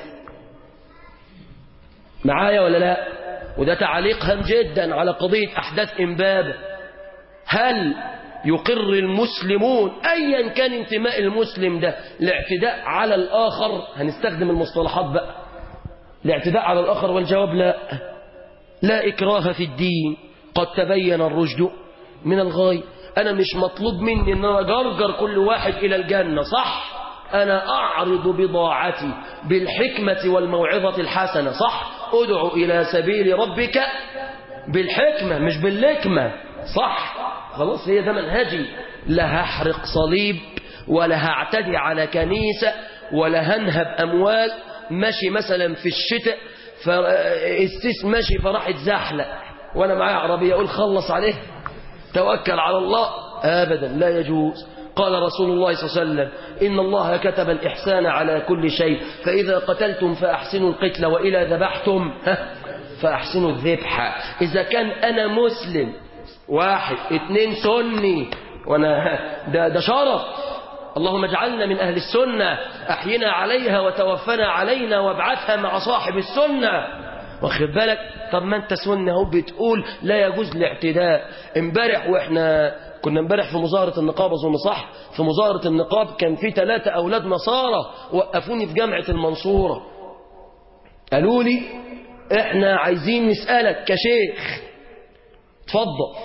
معايا ولا لا وده تعليق هام جدا على قضية أحداث إمبابة هل يقر المسلمون أيا كان انتماء المسلم ده الاعتداء على الآخر هنستخدم المصطلحات بقى الاعتداء على الآخر والجواب لا لا إكراه في الدين قد تبين الرشد من الغاية أنا مش مطلوب مني أن أنا أجرجر كل واحد إلى الجنة صح أنا أعرض بضاعتي بالحكمة والموعظة الحسنة صح أدعو إلى سبيل ربك بالحكمة مش باللكمة صح خلاص هي ده منهجي لا هحرق صليب ولا هعتدي على كنيسة ولا هنهب أموال ماشي مثلا في الشتاء فاستس ماشي فراح اتزحلق وانا معايا عربية اقول خلص عليه توكل على الله ابدا لا يجوز قال رسول الله صلى الله عليه وسلم إن الله كتب الإحسان على كل شيء فإذا قتلتم فأحسنوا القتل وإذا ذبحتم فأحسنوا الذبح إذا كان أنا مسلم واحد اتنين سني وانا ده, ده شرف اللهم اجعلنا من أهل السنة أحينا عليها وتوفنا علينا وابعثها مع صاحب السنة واخد بالك طب ما انت سنة اهو بتقول لا يجوز الاعتداء امبارح واحنا كنا امبارح في مظاهرة النقاب اظن صح في مظاهرة النقاب كان في ثلاثة أولاد نصارى وقفوني في جامعة المنصورة قالوا لي احنا عايزين نسألك كشيخ اتفضل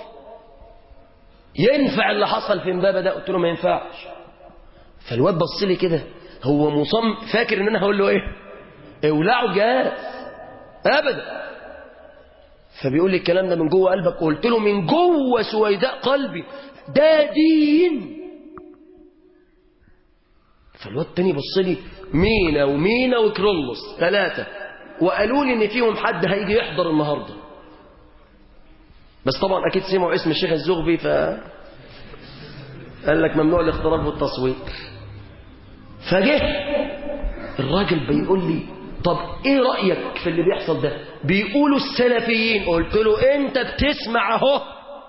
ينفع اللي حصل في امبابة ده قلت له ما ينفعش فالواد بص لي كده هو مصم فاكر ان انا هقول له ايه اولعوا جاز ابدا فبيقول لي الكلام ده من جوه قلبك قلت له من جوه سويداء قلبي ده دين فالواد التاني بص لي مينا ومينا وكرولوس ثلاثة وقالوا لي ان فيهم حد هيجي يحضر النهارده بس طبعا اكيد سمعوا اسم الشيخ الزغبي ف قال لك ممنوع الاختلاط والتصوير فجه الراجل بيقول لي طب ايه رأيك في اللي بيحصل ده بيقولوا السلفيين قلت له انت بتسمع اهو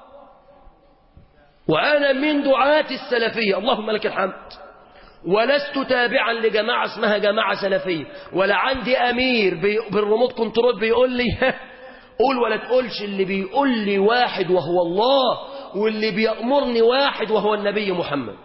وانا من دعاة السلفية اللهم لك الحمد ولست تابعا لجماعة اسمها جماعة سلفية ولا عندي امير بي بالريموت كنترول بيقول لي قول ولا تقولش اللي بيقول لي واحد وهو الله واللي بيأمرني واحد وهو النبي محمد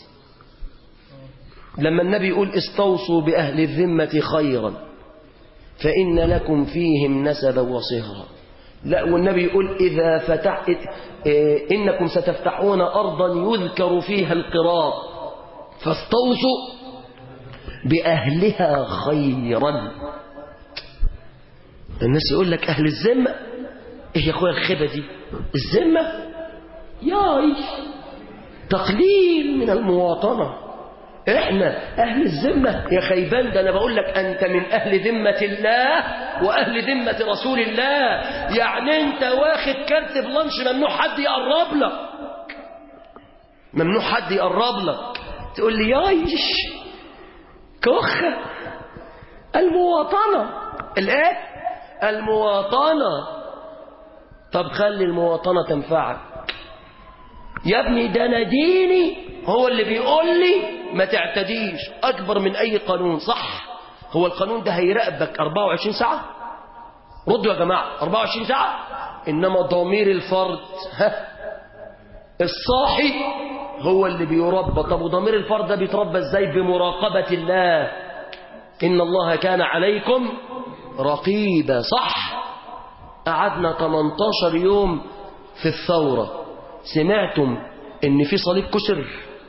لما النبي يقول استوصوا بأهل الذمة خيرا فإن لكم فيهم نسبا وصهرا لا والنبي يقول إذا فتح إنكم ستفتحون أرضا يذكر فيها القراء فاستوصوا بأهلها خيرا الناس يقول لك أهل الذمة إيه يا أخويا الخبة دي الذمة ياي تقليل من المواطنة احنا اهل الذمة يا خيبان ده انا بقول لك انت من اهل ذمة الله واهل ذمة رسول الله يعني انت واخد كارت بلانش ممنوع حد يقرب لك ممنوع حد يقرب لك تقول لي يايش كخة المواطنة الايه المواطنة طب خلي المواطنة تنفعك يا ابني ده انا ديني هو اللي بيقول لي ما تعتديش اكبر من اي قانون صح هو القانون ده هيراقبك 24 ساعة ردوا يا جماعة 24 ساعة انما ضمير الفرد ها الصاحي هو اللي بيربى طب وضمير الفرد ده بيتربى ازاي بمراقبة الله ان الله كان عليكم رقيبا صح قعدنا 18 يوم في الثورة سمعتم ان في صليب كسر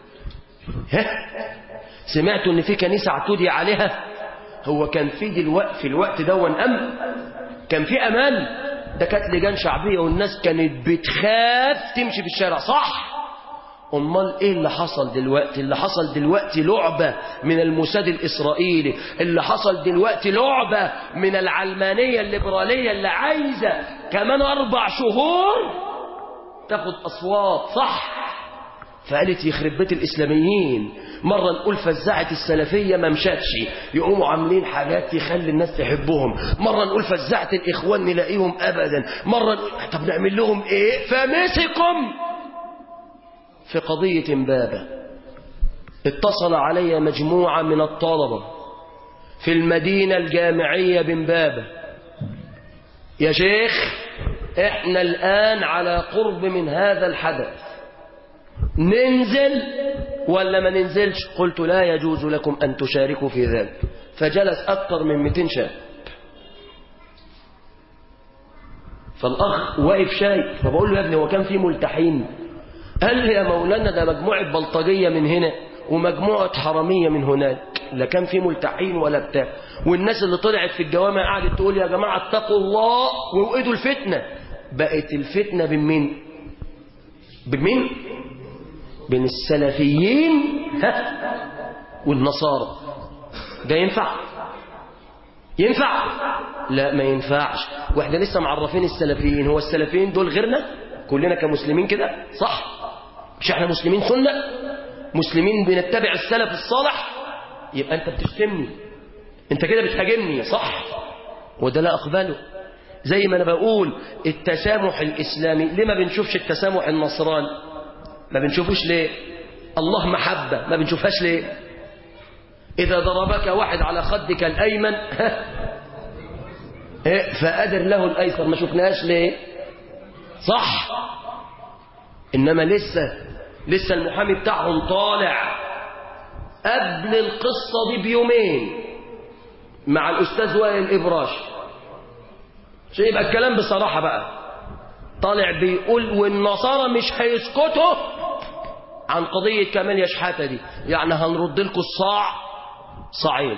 ها سمعتوا ان في كنيسة اعتدي عليها هو كان في دلوقتي في الوقت ده أم كان في امان ده كانت لجان شعبية والناس كانت بتخاف تمشي في الشارع صح امال ايه اللي حصل دلوقتي اللي حصل دلوقتي لعبة من الموساد الاسرائيلي اللي حصل دلوقتي لعبة من العلمانية الليبرالية اللي عايزة كمان اربع شهور تاخد اصوات صح فقالت يخرب بيت الاسلاميين مرة نقول فزعت السلفية ما مشاتش يقوموا عاملين حاجات تخلي الناس تحبهم مرة نقول فزعت الاخوان نلاقيهم ابدا مرة نقول طب نعمل لهم ايه فمسكم في قضية امبابة اتصل علي مجموعة من الطلبة في المدينة الجامعية بامبابة يا شيخ احنا الآن على قرب من هذا الحدث ننزل ولا ما ننزلش قلت لا يجوز لكم أن تشاركوا في ذلك فجلس أكثر من 200 شاب فالأخ واقف شايف فبقول له يا ابني هو كان في ملتحين قال لي يا مولانا ده مجموعة بلطجية من هنا ومجموعة حرامية من هناك لا كان في ملتحين ولا بتاع والناس اللي طلعت في الجوامع قعدت تقول يا جماعة اتقوا الله ووقدوا الفتنة بقت الفتنة بين مين بين مين بين السلفيين ها والنصارى ده ينفع ينفع لا ما ينفعش واحنا لسه معرفين السلفيين هو السلفيين دول غيرنا كلنا كمسلمين كده صح مش احنا مسلمين سنة مسلمين بنتبع السلف الصالح يبقى انت بتشتمني انت كده بتهاجمني صح وده لا اقبله زي ما انا بقول التسامح الاسلامي ليه ما بنشوفش التسامح النصراني ما بنشوفوش ليه الله محبة ما بنشوفهاش ليه إذا ضربك واحد على خدك الأيمن فأدر له الأيسر ما شفناهاش ليه صح إنما لسه لسه المحامي بتاعهم طالع قبل القصة دي بيومين مع الأستاذ وائل الإبراش عشان يبقى الكلام بصراحة بقى طالع بيقول والنصارى مش هيسكتوا عن قضية كمال يشحاتة دي يعني هنرد لكم الصاع صاعين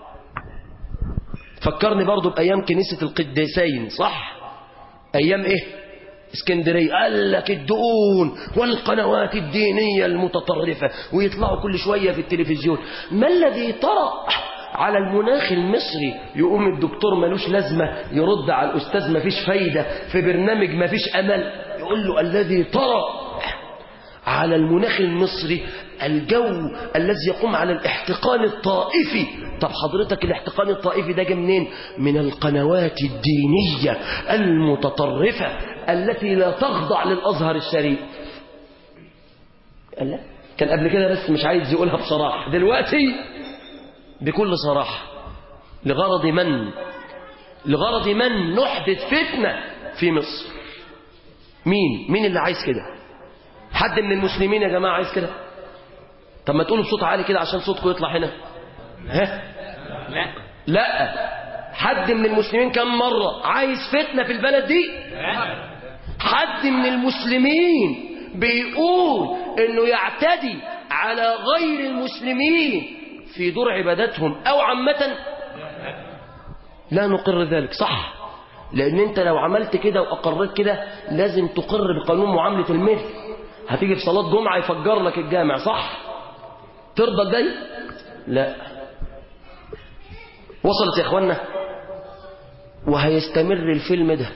فكرني برضو بأيام كنيسة القديسين صح أيام إيه اسكندرية قال لك الدقون والقنوات الدينية المتطرفة ويطلعوا كل شوية في التلفزيون ما الذي طرأ على المناخ المصري يقوم الدكتور ملوش لازمة يرد على الأستاذ مفيش فايدة في برنامج مفيش أمل يقول له الذي طرأ على المناخ المصري الجو الذي يقوم على الاحتقان الطائفي طب حضرتك الاحتقان الطائفي ده جه منين من القنوات الدينية المتطرفة التي لا تخضع للأزهر الشريف قال لا كان قبل كده بس مش عايز يقولها بصراحة دلوقتي بكل صراحة لغرض من لغرض من نحدث فتنة في مصر مين مين اللي عايز كده حد من المسلمين يا جماعة عايز كده طب ما تقولوا بصوت عالي كده عشان صوتكم يطلع هنا ها لا لا حد من المسلمين كم مرة عايز فتنة في البلد دي حد من المسلمين بيقول انه يعتدي على غير المسلمين في دور عباداتهم او عامة لا نقر ذلك صح لان انت لو عملت كده واقريت كده لازم تقر بقانون معاملة المثل هتيجي في صلاة جمعة يفجر لك الجامع صح ترضى بدي لا وصلت يا اخوانا وهيستمر الفيلم ده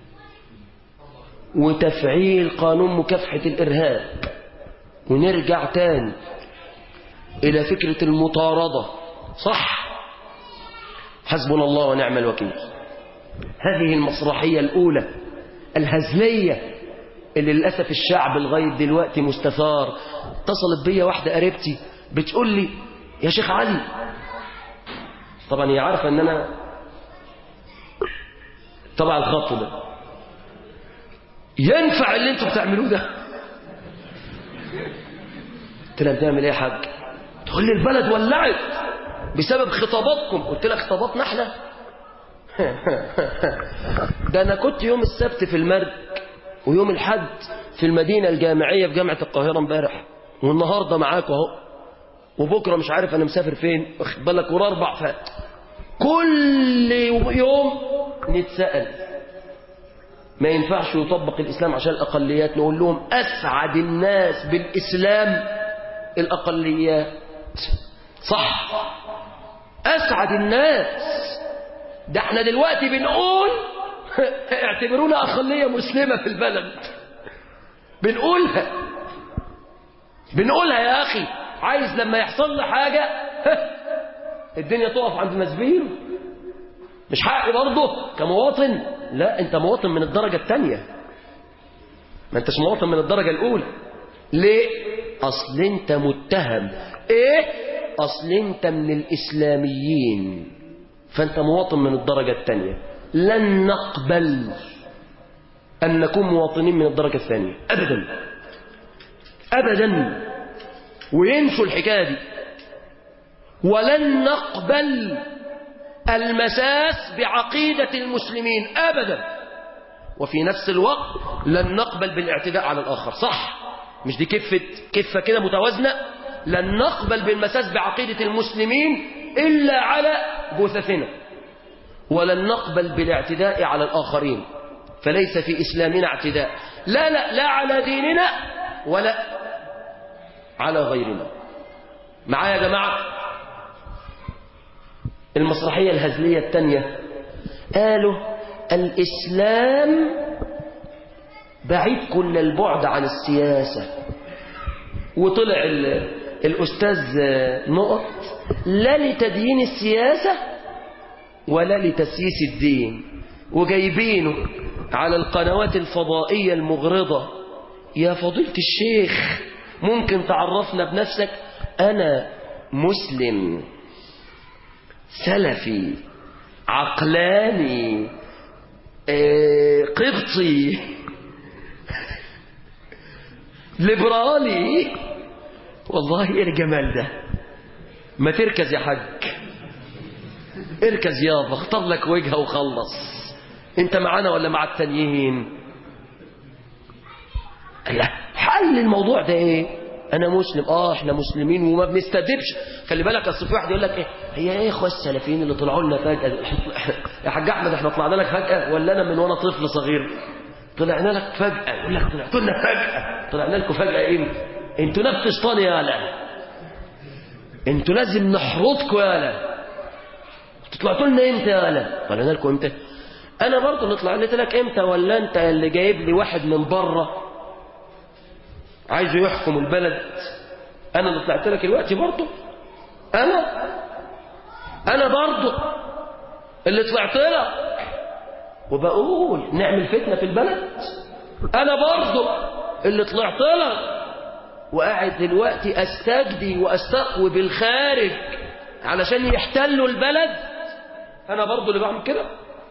وتفعيل قانون مكافحة الإرهاب ونرجع تاني إلى فكرة المطاردة صح حسبنا الله ونعم الوكيل هذه المسرحية الأولى الهزلية اللي للأسف الشعب لغاية دلوقتي مستثار اتصلت بيا واحدة قريبتي بتقول لي يا شيخ علي طبعا هي عارفة ان انا طبعا الخط ده ينفع اللي انتوا بتعملوه ده قلت لها بتعمل ايه يا حاج تقول لي البلد ولعت بسبب خطاباتكم قلت لها خطاباتنا احنا ده انا كنت يوم السبت في المرج ويوم الحد في المدينة الجامعية في جامعة القاهرة امبارح والنهاردة معاكم اهو وبكرة مش عارف انا مسافر فين واخد بالك ورا اربع فات كل يوم نتسأل ما ينفعش يطبق الإسلام عشان الأقليات نقول لهم أسعد الناس بالإسلام الأقليات صح أسعد الناس ده احنا دلوقتي بنقول اعتبرونا أقلية مسلمة في البلد بنقولها بنقولها يا أخي عايز لما يحصل لي حاجة الدنيا تقف عند مسبير مش حقي برضه كمواطن لا انت مواطن من الدرجة الثانية ما انتش مواطن من الدرجة الأولى ليه أصل انت متهم ايه أصل انت من الإسلاميين فانت مواطن من الدرجة الثانية لن نقبل أن نكون مواطنين من الدرجة الثانية أبدا أبدا وينسوا الحكاية دي ولن نقبل المساس بعقيدة المسلمين أبدا وفي نفس الوقت لن نقبل بالاعتداء على الآخر صح مش دي كفة كفة كده متوازنة لن نقبل بالمساس بعقيدة المسلمين إلا على جثثنا ولن نقبل بالاعتداء على الآخرين فليس في إسلامنا اعتداء لا لا لا على ديننا ولا على غيرنا معايا يا جماعة المسرحية الهزلية الثانية قالوا الإسلام بعيد كل البعد عن السياسة وطلع الأستاذ نقط لا لتدين السياسة ولا لتسييس الدين وجايبينه على القنوات الفضائية المغرضة يا فضيلة الشيخ ممكن تعرفنا بنفسك أنا مسلم سلفي عقلاني آه، قبطي ليبرالي والله ايه الجمال ده ما تركز يا حاج اركز يابا اختار لك وجهه وخلص انت معانا ولا مع التانيين لا حل الموضوع ده ايه انا مسلم اه احنا مسلمين وما بنستدبش خلي بالك اصل في واحد يقول لك ايه هي ايه اخوة السلفيين اللي طلعوا لنا فجأة يا حاج احمد احنا طلعنا لك فجأة ولا انا من وانا طفل صغير طلعنا لك فجأة يقول لك طلعتوا لنا فجأة طلعنا لكم فجأة ايه انتوا نفس شيطان يا لا انتوا لازم نحرطكم يا لا طلعتوا لنا امتى يا لا طلعنا لكم امتى انا برضه اللي طلعت لك امتى ولا انت اللي جايب لي واحد من بره عايزه يحكم البلد انا اللي طلعت لك الوقت برضه انا انا برضه اللي طلعت لك وبقول نعمل فتنة في البلد انا برضه اللي طلعت لك وقاعد دلوقتي استجدي واستقوي بالخارج علشان يحتلوا البلد انا برضه اللي بعمل كده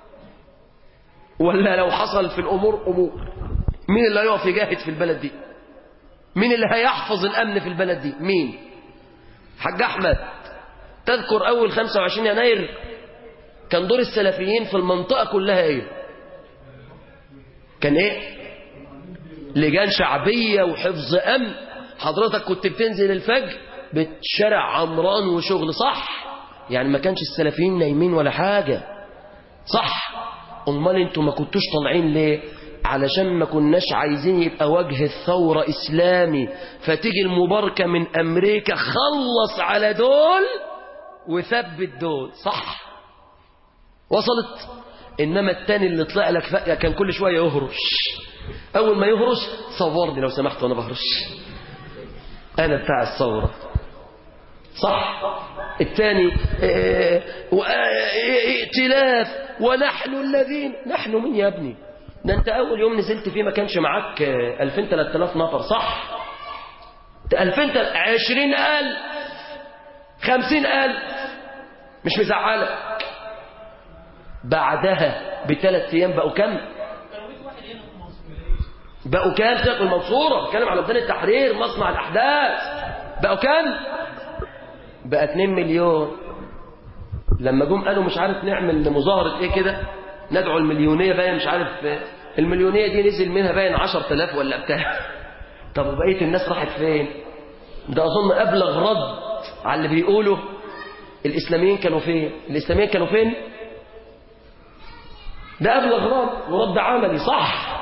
ولا لو حصل في الامور امور مين اللي هيقف يجاهد في البلد دي مين اللي هيحفظ الامن في البلد دي مين حاج احمد تذكر اول 25 يناير كان دور السلفيين في المنطقة كلها ايه كان ايه لجان شعبية وحفظ امن حضرتك كنت بتنزل الفجر بتشارع عمران وشغل صح يعني ما كانش السلفيين نايمين ولا حاجة صح امال انتوا ما كنتوش طالعين ليه علشان ما كناش عايزين يبقى وجه الثورة اسلامي فتيجي المباركة من امريكا خلص على دول وثبت دول صح وصلت انما التاني اللي طلع لك فجأة كان كل شوية يهرش اول ما يهرش صورني لو سمحت وانا بهرش انا بتاع الثورة صح الثاني اه ائتلاف ونحن الذين نحن من يا ابني ده انت اول يوم نزلت فيه ما كانش معاك 2000 3000 نفر صح 2000 20000 50000 مش مزعلك بعدها بثلاث ايام بقوا كم بقوا كام في المنصورة بتكلم على ميدان التحرير مصنع الأحداث بقوا كام بقى 2 مليون لما جم قالوا مش عارف نعمل مظاهرة ايه كده ندعو المليونية باين مش عارف المليونية دي نزل منها باين 10000 ولا بتاع طب وبقية الناس راحت فين ده أظن أبلغ رد على اللي بيقولوا الإسلاميين كانوا فين الإسلاميين كانوا فين ده أبلغ رد ورد عملي صح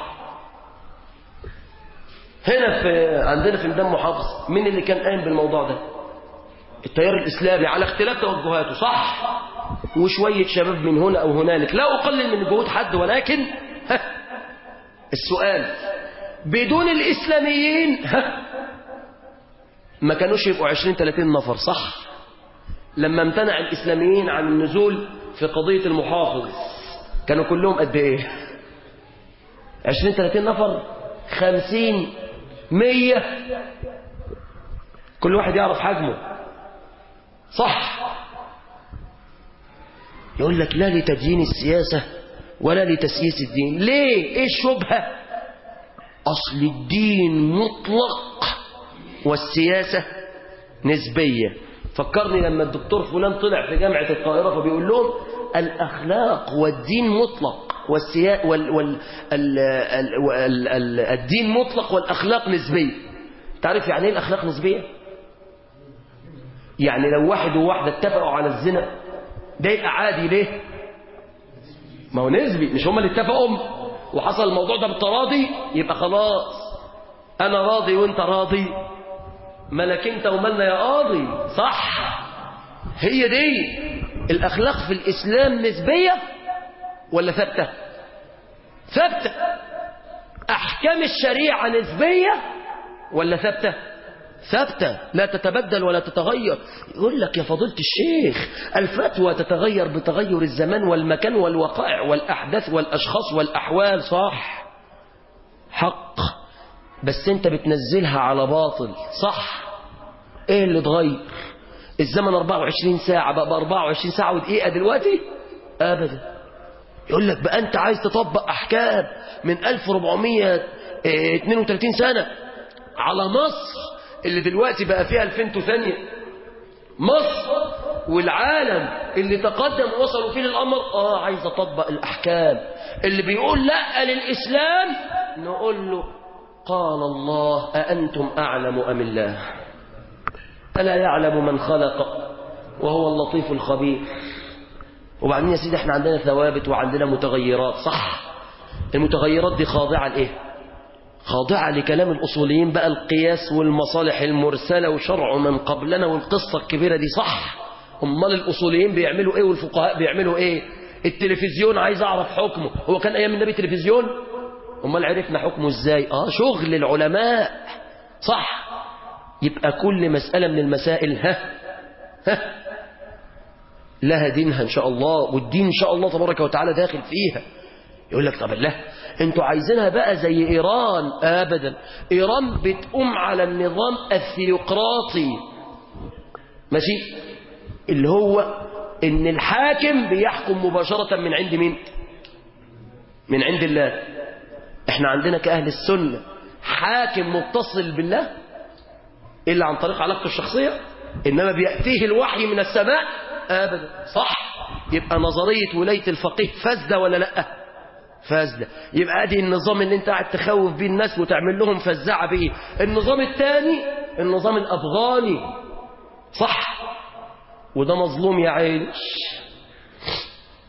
هنا في عندنا في ميدان محافظ مين اللي كان قايم بالموضوع ده التيار الإسلامي على اختلاف توجهاته صح وشوية شباب من هنا أو هنالك لا أقلل من جهود حد ولكن ها السؤال بدون الإسلاميين ها ما كانوش يبقوا 20 30 نفر صح لما امتنع الإسلاميين عن النزول في قضية المحافظ كانوا كلهم قد ايه 20 30 نفر 50 100 كل واحد يعرف حجمه صح يقول لك لا لتدين السياسة ولا لتسييس الدين ليه ايه الشبهة اصل الدين مطلق والسياسة نسبية فكرني لما الدكتور فلان طلع في جامعة القاهرة فبيقول لهم الأخلاق والدين مطلق والسيا وال وال ال ال ال ال الدين مطلق والأخلاق نسبية تعرف يعني ايه الأخلاق نسبية يعني لو واحد وواحدة اتفقوا على الزنا ده يبقى عادي ليه ما هو نسبي مش هما اللي اتفقوا وحصل الموضوع ده بالتراضي يبقى خلاص أنا راضي وانت راضي ملك انت ومالنا يا قاضي صح هي دي الأخلاق في الإسلام نسبية ولا ثابتة ثابتة أحكام الشريعة نسبية ولا ثابتة ثابتة لا تتبدل ولا تتغير يقول لك يا فضيلة الشيخ الفتوى تتغير بتغير الزمان والمكان والوقائع والأحداث والأشخاص والأحوال صح حق بس انت بتنزلها على باطل صح ايه اللي اتغير الزمن 24 ساعة بقى ب 24 ساعة ودقيقة دلوقتي ابدا يقول لك بقى انت عايز تطبق احكام من 1432 سنة على مصر اللي دلوقتي بقى فيها 2000 ثانية مصر والعالم اللي تقدم وصلوا فيه للأمر اه عايز اطبق الاحكام اللي بيقول لا للاسلام نقول له قال الله أأنتم أعلم أم الله ألا يعلم من خلق وهو اللطيف الخبير وبعدين يا سيدي احنا عندنا ثوابت وعندنا متغيرات صح المتغيرات دي خاضعة لإيه خاضعة لكلام الأصوليين بقى القياس والمصالح المرسلة وشرع من قبلنا والقصة الكبيرة دي صح أمال الأصوليين بيعملوا إيه والفقهاء بيعملوا إيه التلفزيون عايز أعرف حكمه هو كان أيام النبي تلفزيون امال عرفنا حكمه ازاي اه شغل العلماء صح يبقى كل مسألة من المسائل ها ها لها دينها ان شاء الله والدين ان شاء الله تبارك وتعالى داخل فيها يقول لك طب لا انتوا عايزينها بقى زي ايران ابدا ايران بتقوم على النظام الثيوقراطي ماشي اللي هو ان الحاكم بيحكم مباشرة من عند مين من عند الله احنا عندنا كأهل السنة حاكم متصل بالله إلا عن طريق علاقته الشخصية إنما بيأتيه الوحي من السماء أبدا صح يبقى نظرية ولاية الفقيه فاسدة ولا لأ فاسدة يبقى ادي النظام اللي انت قاعد تخوف بيه الناس وتعمل لهم فزاعة بيه النظام الثاني النظام الأفغاني صح وده مظلوم يا عيني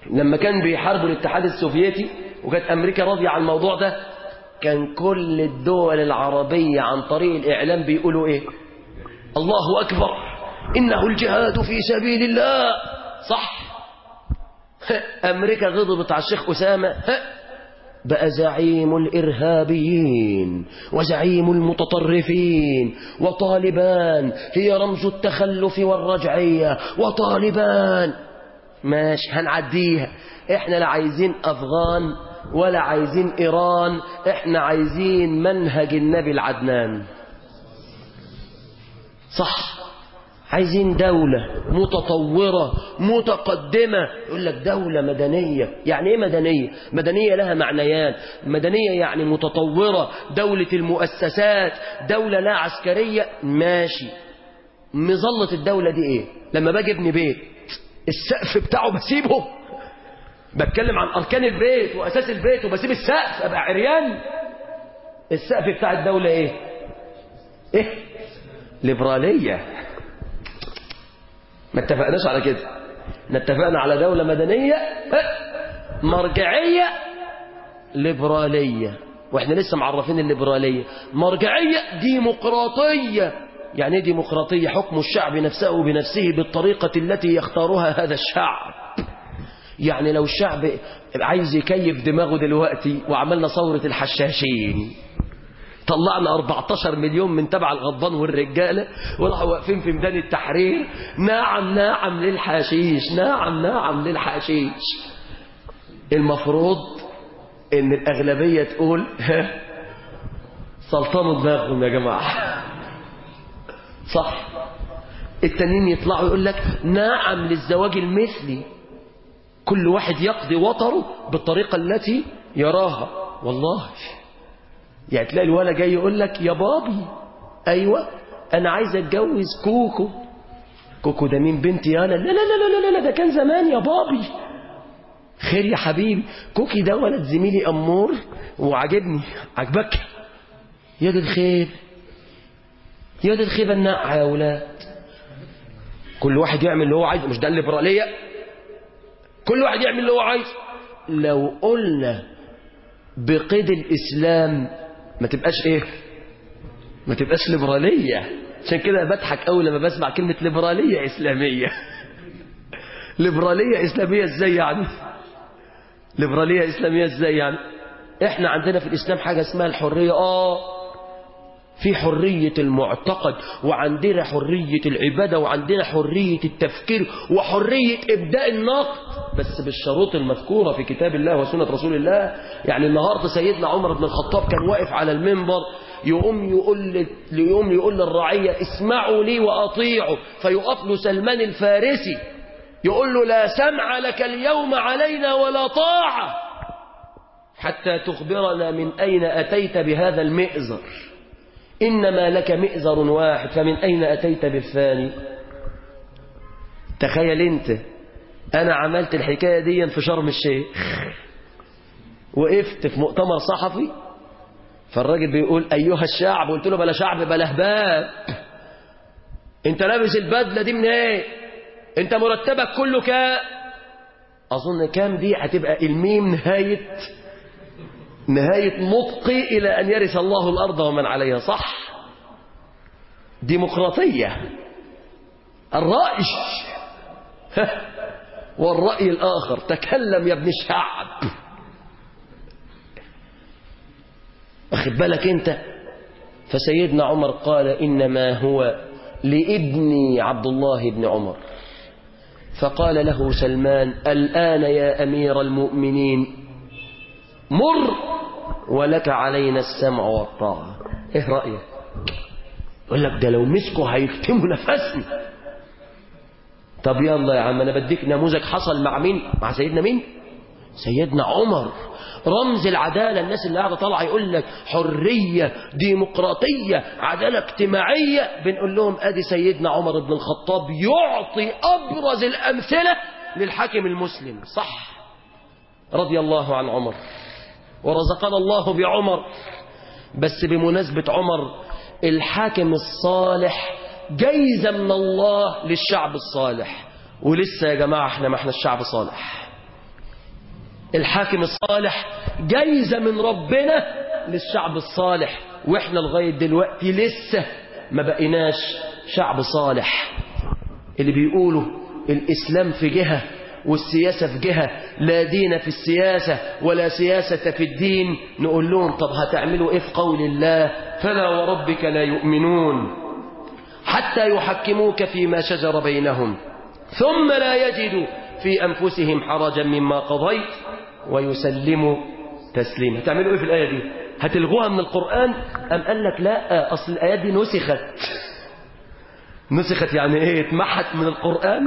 لما كان بيحاربوا الاتحاد السوفيتي وكانت أمريكا راضية على الموضوع ده كان كل الدول العربية عن طريق الإعلام بيقولوا إيه الله أكبر إنه الجهاد في سبيل الله صح أمريكا غضبت على الشيخ أسامة بقى زعيم الإرهابيين وزعيم المتطرفين وطالبان هي رمز التخلف والرجعية وطالبان ماشي هنعديها احنا لا عايزين أفغان ولا عايزين إيران احنا عايزين منهج النبي العدنان صح عايزين دولة متطورة متقدمة يقول لك دولة مدنية يعني ايه مدنية مدنية لها معنيان مدنية يعني متطورة دولة المؤسسات دولة لا عسكرية ماشي مظلة الدولة دي ايه لما باجي ابني بيت السقف بتاعه بسيبه بتكلم عن اركان البيت واساس البيت وبسيب السقف ابقى عريان السقف بتاع الدولة ايه ايه ليبرالية ما اتفقناش على كده احنا اتفقنا على دولة مدنية مرجعية ليبرالية واحنا لسه معرفين الليبرالية مرجعية ديمقراطية يعني ايه ديمقراطية حكم الشعب نفسه بنفسه بالطريقة التي يختارها هذا الشعب يعني لو الشعب عايز يكيف دماغه دلوقتي وعملنا ثورة الحشاشين طلعنا 14 مليون من تبع الغضبان والرجالة وراحوا واقفين في ميدان التحرير نعم نعم للحشيش نعم نعم للحشيش المفروض ان الأغلبية تقول ها سلطنوا دماغهم يا جماعة صح التانيين يطلعوا يقول لك نعم للزواج المثلي كل واحد يقضي وطره بالطريقة التي يراها والله يعني تلاقي الولد جاي يقول لك يا بابي ايوه انا عايز اتجوز كوكو كوكو ده مين بنتي انا لا لا لا لا لا ده كان زمان يا بابي خير يا حبيبي كوكي ده ولد زميلي امور وعجبني عجبك يا دي الخير يا دي الخيبه النقعه يا ولاد كل واحد يعمل اللي هو عايزه مش ده الليبراليه كل واحد يعمل اللي هو عايزه لو قلنا بقيد الإسلام ما تبقاش إيه ما تبقاش ليبرالية عشان كده بضحك أول لما بسمع كلمة ليبرالية إسلامية ليبرالية إسلامية إزاي يعني ليبرالية إسلامية إزاي يعني إحنا عندنا في الإسلام حاجة اسمها الحرية آه في حرية المعتقد وعندنا حرية العبادة وعندنا حرية التفكير وحرية إبداء النقد بس بالشروط المذكورة في كتاب الله وسنة رسول الله يعني النهاردة سيدنا عمر بن الخطاب كان واقف على المنبر يقوم يقول يقوم يقول للرعية اسمعوا لي وأطيعوا فيقف له سلمان الفارسي يقول له لا سمع لك اليوم علينا ولا طاعة حتى تخبرنا من أين أتيت بهذا المئزر إنما لك مئزر واحد فمن أين أتيت بالثاني تخيل أنت أنا عملت الحكاية دي في شرم الشيخ وقفت في مؤتمر صحفي فالراجل بيقول أيها الشعب قلت له بلا شعب بلا هباب انت لابس البدلة دي من ايه انت مرتبك كله كام اظن كام دي هتبقى الميم نهاية نهاية نطقي إلى أن يرث الله الأرض ومن عليها صح ديمقراطية الرأي والرأي الآخر تكلم يا ابن الشعب واخد بالك انت فسيدنا عمر قال إنما هو لابني عبد الله بن عمر فقال له سلمان الآن يا أمير المؤمنين مر ولك علينا السمع والطاعة ايه رأيك يقول لك ده لو مسكوا هيكتموا نفسنا طب يلا يا عم انا بديك نموذج حصل مع مين مع سيدنا مين سيدنا عمر رمز العدالة الناس اللي قاعدة طالعة يقول لك حرية ديمقراطية عدالة اجتماعية بنقول لهم ادي سيدنا عمر بن الخطاب يعطي ابرز الامثلة للحاكم المسلم صح رضي الله عن عمر ورزقنا الله بعمر بس بمناسبة عمر الحاكم الصالح جايزة من الله للشعب الصالح ولسه يا جماعة احنا ما احنا الشعب صالح الحاكم الصالح جايزة من ربنا للشعب الصالح واحنا لغاية دلوقتي لسه ما بقيناش شعب صالح اللي بيقولوا الإسلام في جهة والسياسة في جهة لا دين في السياسة ولا سياسة في الدين نقول لهم طب هتعملوا ايه في قول الله فلا وربك لا يؤمنون حتى يحكموك فيما شجر بينهم ثم لا يجدوا في أنفسهم حرجا مما قضيت ويسلموا تسليما هتعملوا ايه في الآية دي هتلغوها من القرآن أم قال لك لا أصل الآيات دي نسخت نسخت يعني ايه اتمحت من القرآن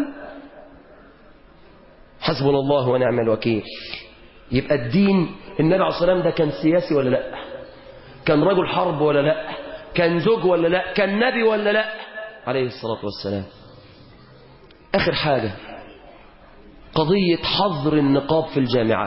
حسبنا الله ونعم الوكيل يبقى الدين النبي عليه الصلاة والسلام ده كان سياسي ولا لا كان رجل حرب ولا لا كان زوج ولا لا كان نبي ولا لا عليه الصلاة والسلام آخر حاجة قضية حظر النقاب في الجامعات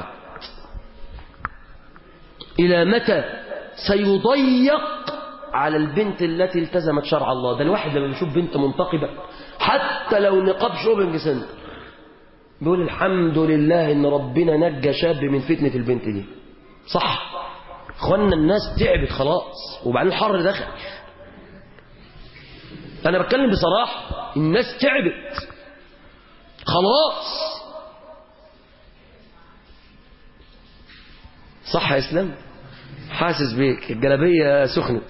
إلى متى سيضيق على البنت التي التزمت شرع الله ده الواحد لما بيشوف بنت منتقبة حتى لو نقاب شوبنج سنتر بيقول الحمد لله ان ربنا نجى شاب من فتنة البنت دي صح اخوانا الناس تعبت خلاص وبعدين الحر دخل انا بتكلم بصراحة الناس تعبت خلاص صح يا اسلام حاسس بيك الجلابية سخنت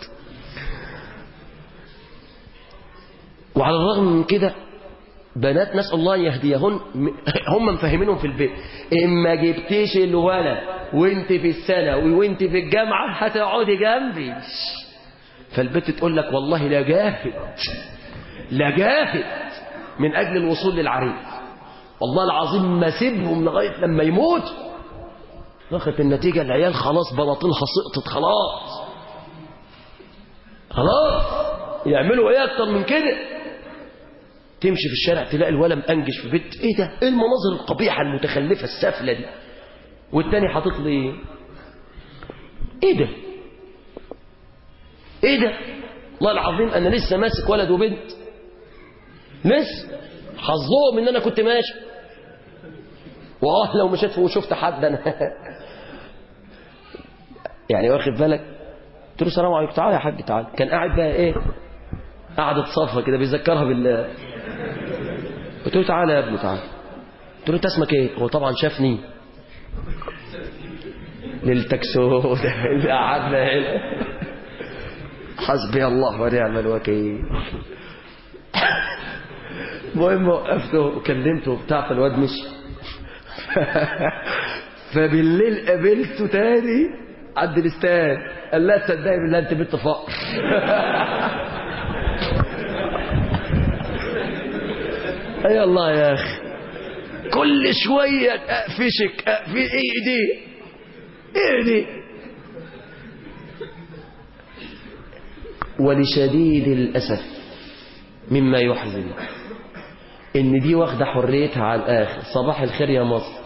وعلى الرغم من كده بنات نسأل الله يهديهن هم مفهمينهم في البيت إما جبتيش الولد وانت في الثانوي وانت في الجامعة هتقعدي جنبي فالبنت تقول لك والله لا جاهد لا جاهد من أجل الوصول للعريس والله العظيم ما سيبهم لغاية لما يموت ناخد النتيجة العيال خلاص بلاطينها سقطت خلاص خلاص يعملوا ايه اكتر من كده تمشي في الشارع تلاقي الولد مأنجش في بيت ايه ده ايه المناظر القبيحة المتخلفة السافلة دي والتاني حاطط لي ايه ده ايه ده والله العظيم انا لسه ماسك ولد وبنت لسه حظهم ان انا كنت ماشي واه لو مشيت وشفت حد انا يعني واخد بالك قلت له السلام عليكم تعالى يا حاج تعالى كان قاعد بقى ايه قعدة صفة كده بيذكرها بال قلت له تعالى يا ابني تعالى قلت له انت اسمك ايه هو طبعا شافني للتكسود اللي قعدنا هنا حسبي الله ونعم الوكيل المهم وقفته وكلمته وبتاع فالواد مشي فبالليل قابلته تاني عند الاستاد قال لا تصدقي بالله انت بنت فقر اي الله يا اخي كل شويه اقفشك اقفش ايه دي ايه دي ولشديد الاسف مما يحزن ان دي واخده حريتها على الاخر صباح الخير يا مصر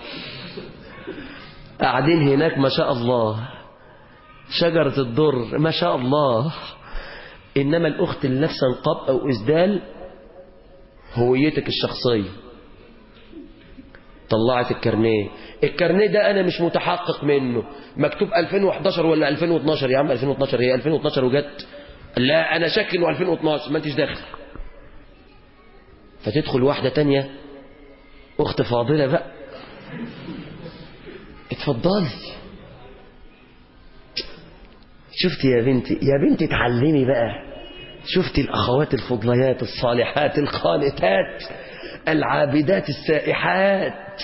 قاعدين هناك ما شاء الله شجرة الضر ما شاء الله إنما الأخت اللي لابسه نقاب أو إسدال هويتك الشخصية طلعت الكارنيه الكارنيه ده أنا مش متحقق منه مكتوب 2011 ولا 2012 يا عم 2012 هي 2012 وجت لا أنا شاك إنه 2012 ما أنتش داخل فتدخل واحدة تانية أخت فاضلة بقى اتفضلي شفتي يا بنتي يا بنتي اتعلمي بقى شفتي الأخوات الفضليات الصالحات القانتات العابدات السائحات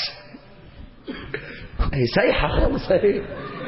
هي سايحة خالص اهي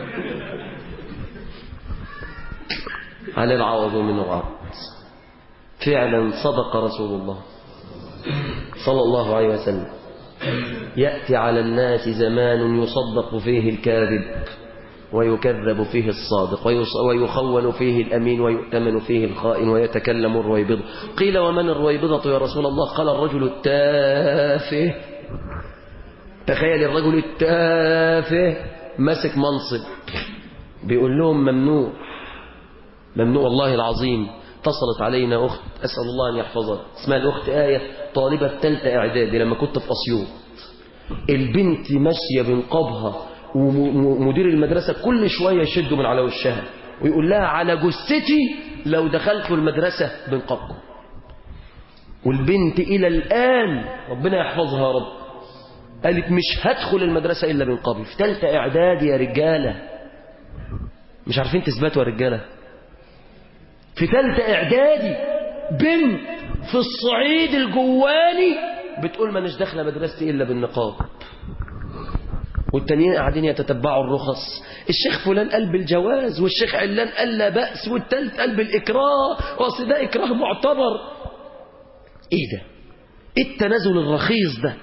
على العوض من وعد فعلا صدق رسول الله صلى الله عليه وسلم يأتي على الناس زمان يصدق فيه الكاذب ويكذب فيه الصادق ويخون فيه الأمين ويؤتمن فيه الخائن ويتكلم الرويبضة قيل ومن الرويبضة يا رسول الله قال الرجل التافه تخيل الرجل التافه مسك منصب بيقول لهم ممنوع ممنوع والله العظيم اتصلت علينا أخت أسأل الله أن يحفظها اسمها الأخت آية طالبة ثالثة إعدادي لما كنت في أسيوط البنت ماشية بنقابها ومدير المدرسة كل شوية يشده من على وشها ويقول لها على جثتي لو دخلت المدرسة بنقابكم والبنت إلى الآن ربنا يحفظها يا رب قالت مش هدخل المدرسة إلا بنقابي في ثالثة إعداد يا رجالة مش عارفين تثبتوا يا رجالة في ثالثة إعدادي بنت في الصعيد الجواني بتقول ما نش داخله مدرستي إلا بالنقاب والتانيين قاعدين يتتبعوا الرخص الشيخ فلان قال بالجواز والشيخ علان قال لا بأس والتالت قال بالإكراه وأصل ده إكراه معتبر إيه ده إيه التنازل الرخيص ده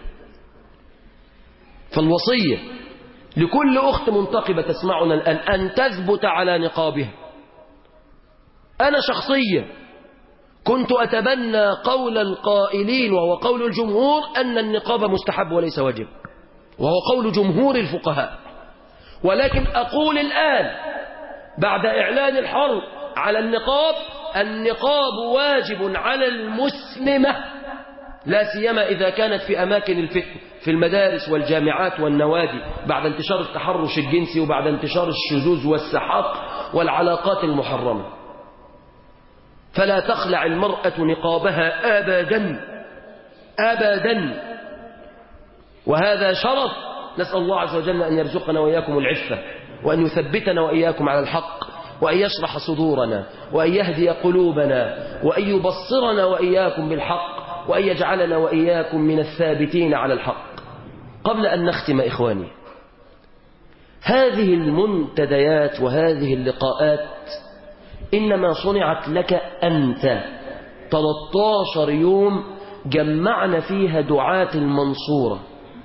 فالوصية لكل أخت منتقبة تسمعنا الآن أن تثبت على نقابها أنا شخصيا كنت أتبنى قول القائلين وهو قول الجمهور أن النقاب مستحب وليس واجب وهو قول جمهور الفقهاء ولكن أقول الآن بعد إعلان الحرب على النقاب النقاب واجب على المسلمة لا سيما إذا كانت في أماكن الفتن في المدارس والجامعات والنوادي بعد انتشار التحرش الجنسي وبعد انتشار الشذوذ والسحاق والعلاقات المحرمة فلا تخلع المرأة نقابها أبدا أبدا وهذا شرف نسأل الله عز وجل أن يرزقنا وإياكم العفة وأن يثبتنا وإياكم على الحق وأن يشرح صدورنا وأن يهدي قلوبنا وأن يبصرنا وإياكم بالحق وأن يجعلنا وإياكم من الثابتين على الحق قبل أن نختم إخواني هذه المنتديات وهذه اللقاءات إنما صنعت لك أنت 13 يوم جمعنا فيها دعاة المنصورة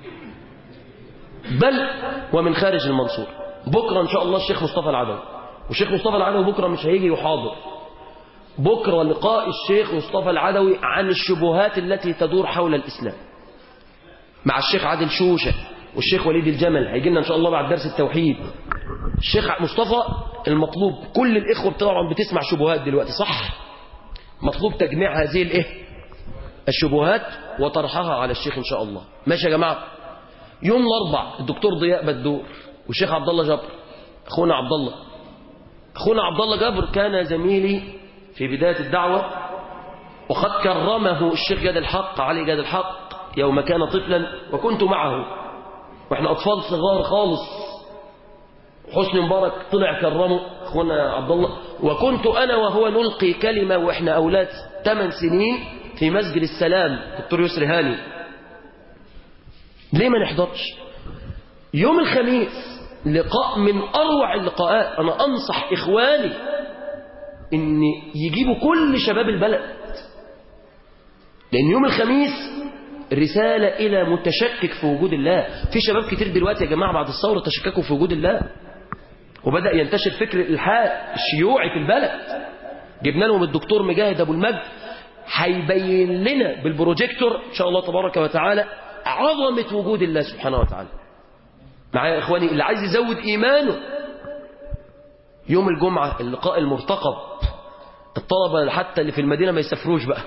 بل ومن خارج المنصورة بكرة إن شاء الله الشيخ مصطفى العدوي والشيخ مصطفى العدوي بكرة مش هيجي يحاضر بكرة لقاء الشيخ مصطفى العدوي عن الشبهات التي تدور حول الإسلام مع الشيخ عادل شوشة والشيخ وليد الجمل هيجي لنا إن شاء الله بعد درس التوحيد الشيخ مصطفى المطلوب كل الإخوة طبعا بتسمع شبهات دلوقتي صح مطلوب تجميع هذه الإيه الشبهات وطرحها على الشيخ إن شاء الله ماشي يا جماعة يوم الأربع الدكتور ضياء بدور والشيخ عبد الله جبر أخونا عبد الله أخونا عبد الله جبر كان زميلي في بداية الدعوة وقد كرمه الشيخ جاد الحق علي جاد الحق يوم كان طفلا وكنت معه واحنا أطفال صغار خالص حسني مبارك طلع كرمه أخونا عبد الله وكنت أنا وهو نلقي كلمة وإحنا أولاد 8 سنين في مسجد السلام دكتور يسري هاني ليه ما نحضرش يوم الخميس لقاء من أروع اللقاءات أنا أنصح إخواني إن يجيبوا كل شباب البلد لأن يوم الخميس رسالة إلى متشكك في وجود الله في شباب كتير دلوقتي يا جماعة بعد الثورة تشككوا في وجود الله وبدأ ينتشر فكر الإلحاد الشيوعي في البلد جبنا لهم الدكتور مجاهد أبو المجد هيبين لنا بالبروجيكتور إن شاء الله تبارك وتعالى عظمة وجود الله سبحانه وتعالى معايا يا إخواني اللي عايز يزود إيمانه يوم الجمعة اللقاء المرتقب الطلبة حتى اللي في المدينة ما يسافروش بقى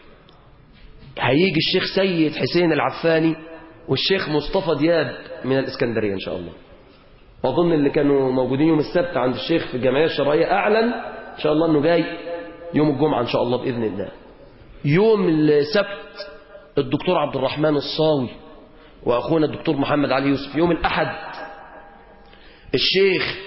هيجي الشيخ سيد حسين العفاني والشيخ مصطفى دياب من الإسكندرية إن شاء الله وأظن اللي كانوا موجودين يوم السبت عند الشيخ في الجمعية الشرعية أعلن إن شاء الله أنه جاي يوم الجمعة إن شاء الله بإذن الله يوم السبت الدكتور عبد الرحمن الصاوي وأخونا الدكتور محمد علي يوسف يوم الأحد الشيخ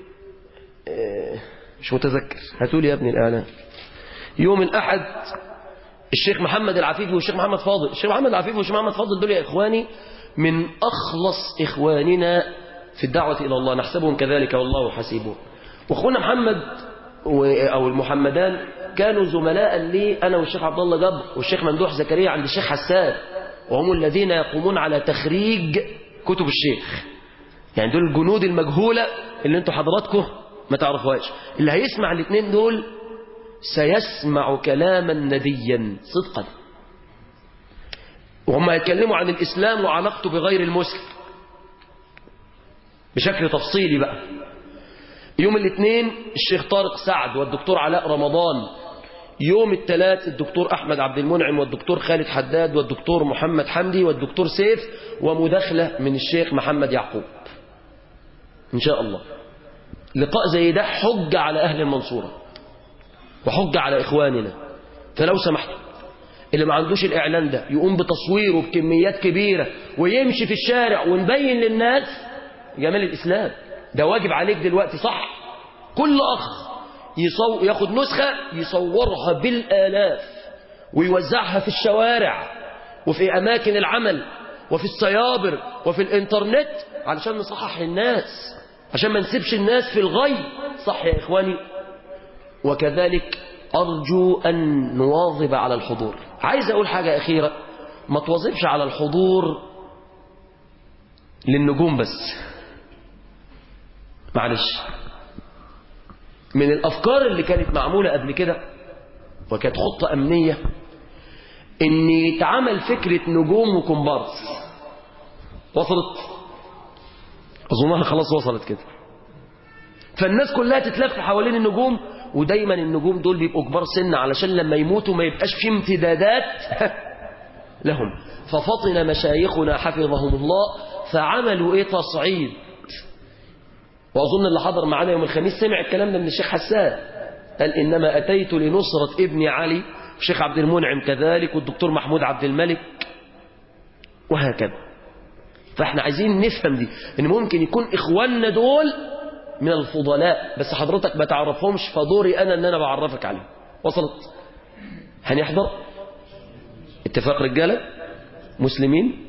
مش متذكر هاتولي يا ابني الإعلان يوم الأحد الشيخ محمد العفيفي والشيخ محمد فاضل الشيخ محمد العفيفي والشيخ محمد فاضل دول يا إخواني من أخلص إخواننا في الدعوة إلى الله نحسبهم كذلك والله حسيبهم وأخونا محمد أو المحمدان كانوا زملاء لي أنا والشيخ عبد الله جبر والشيخ ممدوح زكريا عند الشيخ حسان وهم الذين يقومون على تخريج كتب الشيخ يعني دول الجنود المجهولة اللي انتوا حضراتكم ما تعرفوهاش اللي هيسمع الاثنين دول سيسمع كلاما نديا صدقا وهم هيتكلموا عن الإسلام وعلاقته بغير المسلم بشكل تفصيلي بقى يوم الاثنين الشيخ طارق سعد والدكتور علاء رمضان يوم الثلاث الدكتور أحمد عبد المنعم والدكتور خالد حداد والدكتور محمد حمدي والدكتور سيف ومداخلة من الشيخ محمد يعقوب إن شاء الله لقاء زي ده حجة على أهل المنصورة وحجة على إخواننا فلو سمحت اللي ما عندوش الإعلان ده يقوم بتصويره بكميات كبيرة ويمشي في الشارع ونبين للناس جمال الإسلام ده واجب عليك دلوقتي صح كل أخ يصو ياخد نسخة يصورها بالآلاف ويوزعها في الشوارع وفي أماكن العمل وفي السيابر وفي الإنترنت علشان نصحح الناس عشان ما نسيبش الناس في الغي صح يا إخواني وكذلك أرجو أن نواظب على الحضور عايز أقول حاجة أخيرة ما تواظبش على الحضور للنجوم بس معلش من الأفكار اللي كانت معمولة قبل كده وكانت خطة أمنية إن يتعمل فكرة نجوم وكومبارس وصلت أظنها خلاص وصلت كده فالناس كلها تتلف حوالين النجوم ودايما النجوم دول بيبقوا كبار سن علشان لما يموتوا ما يبقاش في امتدادات لهم ففطن مشايخنا حفظهم الله فعملوا ايه تصعيد واظن اللي حضر معانا يوم الخميس سمع الكلام ده من الشيخ حسان قال انما اتيت لنصرة ابن علي الشيخ عبد المنعم كذلك والدكتور محمود عبد الملك وهكذا فاحنا عايزين نفهم دي ان ممكن يكون اخواننا دول من الفضلاء بس حضرتك ما تعرفهمش فدوري انا ان انا بعرفك عليهم وصلت هنحضر اتفاق رجاله مسلمين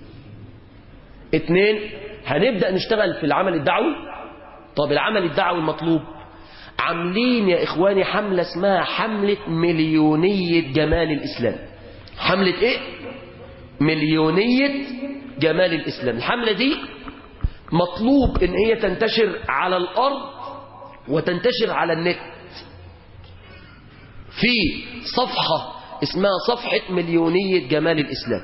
اتنين هنبدأ نشتغل في العمل الدعوي طب العمل الدعوي المطلوب عاملين يا إخواني حملة اسمها حملة مليونية جمال الإسلام حملة إيه؟ مليونية جمال الإسلام الحملة دي مطلوب إن هي تنتشر على الأرض وتنتشر على النت في صفحة اسمها صفحة مليونية جمال الإسلام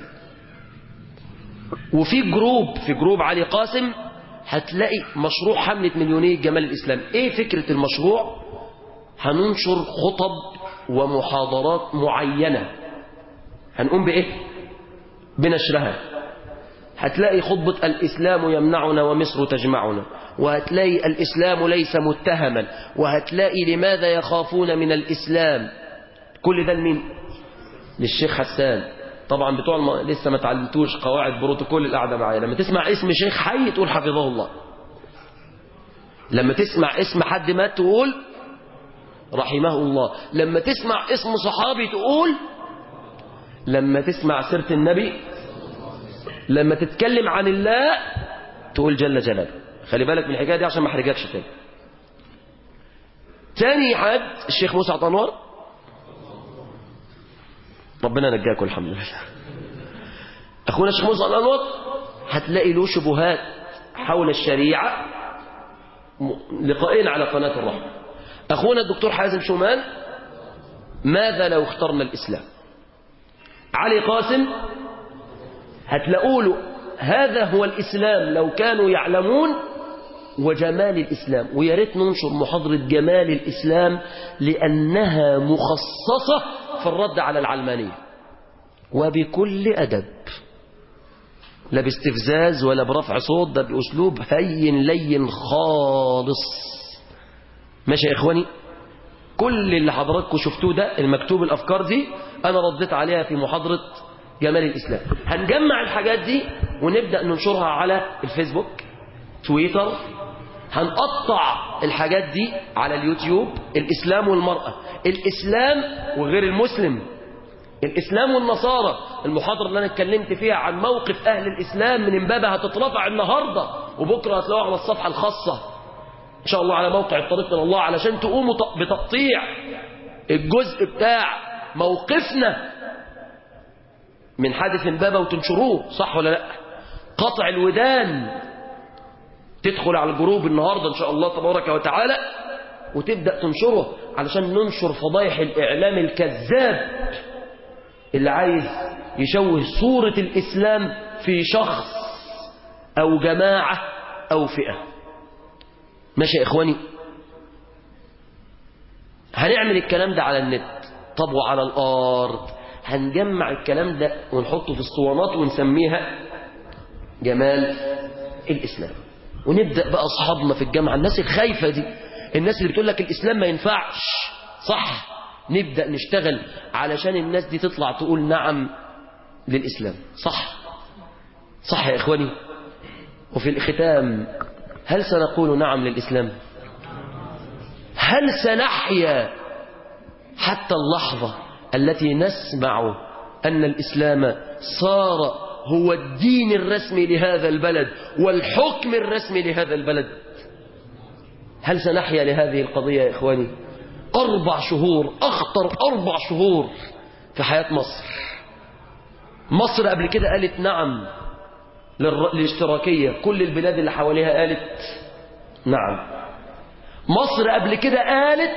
وفي جروب في جروب علي قاسم هتلاقي مشروع حملة مليونية جمال الإسلام ايه فكرة المشروع هننشر خطب ومحاضرات معينة هنقوم بايه بنشرها هتلاقي خطبة الإسلام يمنعنا ومصر تجمعنا وهتلاقي الإسلام ليس متهما وهتلاقي لماذا يخافون من الإسلام كل ده لمين للشيخ حسان طبعا بتوع الم... لسه ما اتعلمتوش قواعد بروتوكول القعده معايا لما تسمع اسم شيخ حي تقول حفظه الله لما تسمع اسم حد مات تقول رحمه الله لما تسمع اسم صحابي تقول لما تسمع سيره النبي لما تتكلم عن الله تقول جل جلاله خلي بالك من الحكايه دي عشان ما احرجكش تاني تاني حد الشيخ موسى انور ربنا نجاكم الحمد لله أخونا الشيخ موسى الأنور هتلاقي له شبهات حول الشريعة لقائين على قناة الرحمة أخونا الدكتور حازم شومان ماذا لو اخترنا الإسلام علي قاسم هتلاقوا له هذا هو الإسلام لو كانوا يعلمون وجمال الإسلام ويا ريت ننشر محاضرة جمال الإسلام لأنها مخصصة في الرد على العلمانية وبكل أدب لا باستفزاز ولا برفع صوت ده بأسلوب هين لين خالص ماشي يا إخواني كل اللي حضراتكم شفتوه ده المكتوب الأفكار دي أنا رديت عليها في محاضرة جمال الإسلام هنجمع الحاجات دي ونبدأ ننشرها على الفيسبوك تويتر هنقطع الحاجات دي على اليوتيوب الإسلام والمرأة الإسلام وغير المسلم الإسلام والنصارى المحاضرة اللي أنا اتكلمت فيها عن موقف أهل الإسلام من امبابة هتترفع النهاردة وبكرة هتلاقوها على الصفحة الخاصة إن شاء الله على موقع الطريق من الله علشان تقوموا بتقطيع الجزء بتاع موقفنا من حادث امبابة وتنشروه صح ولا لا قطع الودان تدخل على الجروب النهاردة إن شاء الله تبارك وتعالى وتبدأ تنشره علشان ننشر فضايح الإعلام الكذاب اللي عايز يشوه صورة الإسلام في شخص أو جماعة أو فئة ماشي يا إخواني هنعمل الكلام ده على النت طب وعلى الأرض هنجمع الكلام ده ونحطه في اسطوانات ونسميها جمال الإسلام ونبدأ بقى أصحابنا في الجامعة الناس الخايفة دي الناس اللي بتقول لك الإسلام ما ينفعش صح نبدأ نشتغل علشان الناس دي تطلع تقول نعم للإسلام صح صح يا إخواني وفي الختام هل سنقول نعم للإسلام هل سنحيا حتى اللحظة التي نسمع أن الإسلام صار هو الدين الرسمي لهذا البلد والحكم الرسمي لهذا البلد هل سنحيا لهذه القضية يا إخواني أربع شهور أخطر أربع شهور في حياة مصر مصر قبل كده قالت نعم للاشتراكية كل البلاد اللي حواليها قالت نعم مصر قبل كده قالت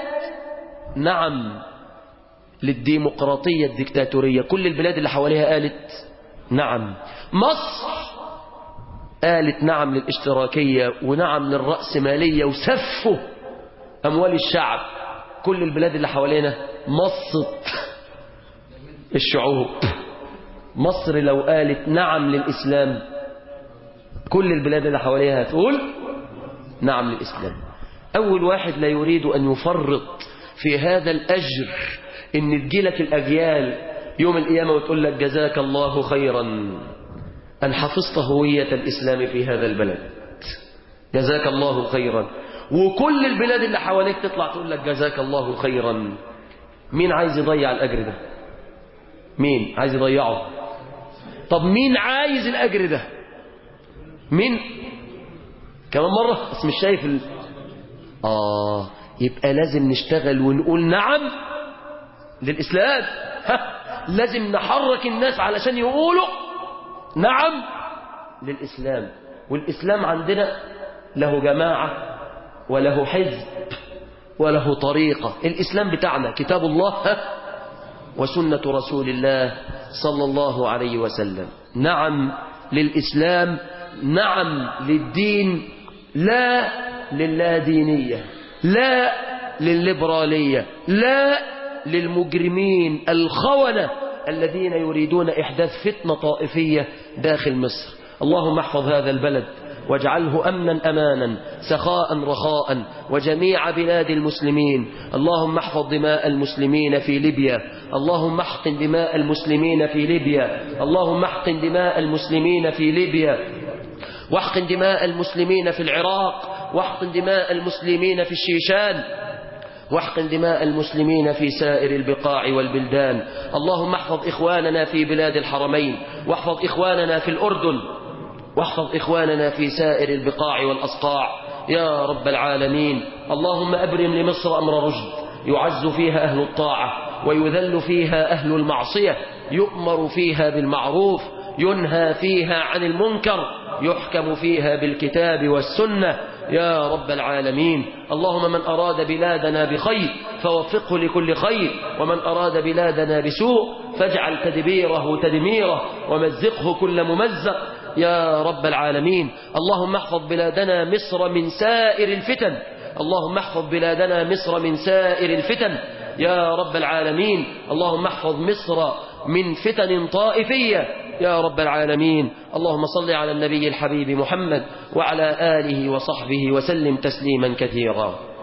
نعم للديمقراطية الدكتاتورية كل البلاد اللي حواليها قالت نعم مصر قالت نعم للاشتراكية ونعم للرأسمالية وسفوا أموال الشعب كل البلاد اللي حوالينا مصت الشعوب مصر لو قالت نعم للإسلام كل البلاد اللي حواليها هتقول نعم للإسلام أول واحد لا يريد أن يفرط في هذا الأجر إن تجيلك الأجيال يوم القيامة وتقول لك جزاك الله خيرا أن حفظت هوية الإسلام في هذا البلد جزاك الله خيرا وكل البلاد اللي حواليك تطلع تقول لك جزاك الله خيرا مين عايز يضيع الأجر ده مين عايز يضيعه طب مين عايز الأجر ده مين كمان مرة بس مش شايف ال... آه يبقى لازم نشتغل ونقول نعم للإسلام ها لازم نحرك الناس علشان يقولوا نعم للإسلام والإسلام عندنا له جماعة وله حزب وله طريقة الإسلام بتاعنا كتاب الله ها وسنة رسول الله صلى الله عليه وسلم نعم للإسلام نعم للدين لا للا دينية لا للليبرالية لا للمجرمين الخونة الذين يريدون إحداث فتنة طائفية داخل مصر اللهم احفظ هذا البلد واجعله أمنا أمانا سخاء رخاء وجميع بلاد المسلمين اللهم احفظ دماء المسلمين في ليبيا اللهم احقن دماء المسلمين في ليبيا اللهم احقن دماء المسلمين في ليبيا واحقن دماء المسلمين في العراق واحقن دماء المسلمين في الشيشان واحقن دماء المسلمين في سائر البقاع والبلدان اللهم احفظ إخواننا في بلاد الحرمين واحفظ إخواننا في الأردن واحفظ إخواننا في سائر البقاع والأصقاع يا رب العالمين اللهم أبرم لمصر أمر رشد يعز فيها أهل الطاعة ويذل فيها أهل المعصية يؤمر فيها بالمعروف ينهى فيها عن المنكر يحكم فيها بالكتاب والسنة يا رب العالمين اللهم من أراد بلادنا بخير فوفقه لكل خير ومن أراد بلادنا بسوء فاجعل تدبيره تدميره ومزقه كل ممزق يا رب العالمين اللهم احفظ بلادنا مصر من سائر الفتن اللهم احفظ بلادنا مصر من سائر الفتن يا رب العالمين اللهم احفظ مصر من فتن طائفية يا رب العالمين اللهم صل على النبي الحبيب محمد وعلى آله وصحبه وسلم تسليما كثيرا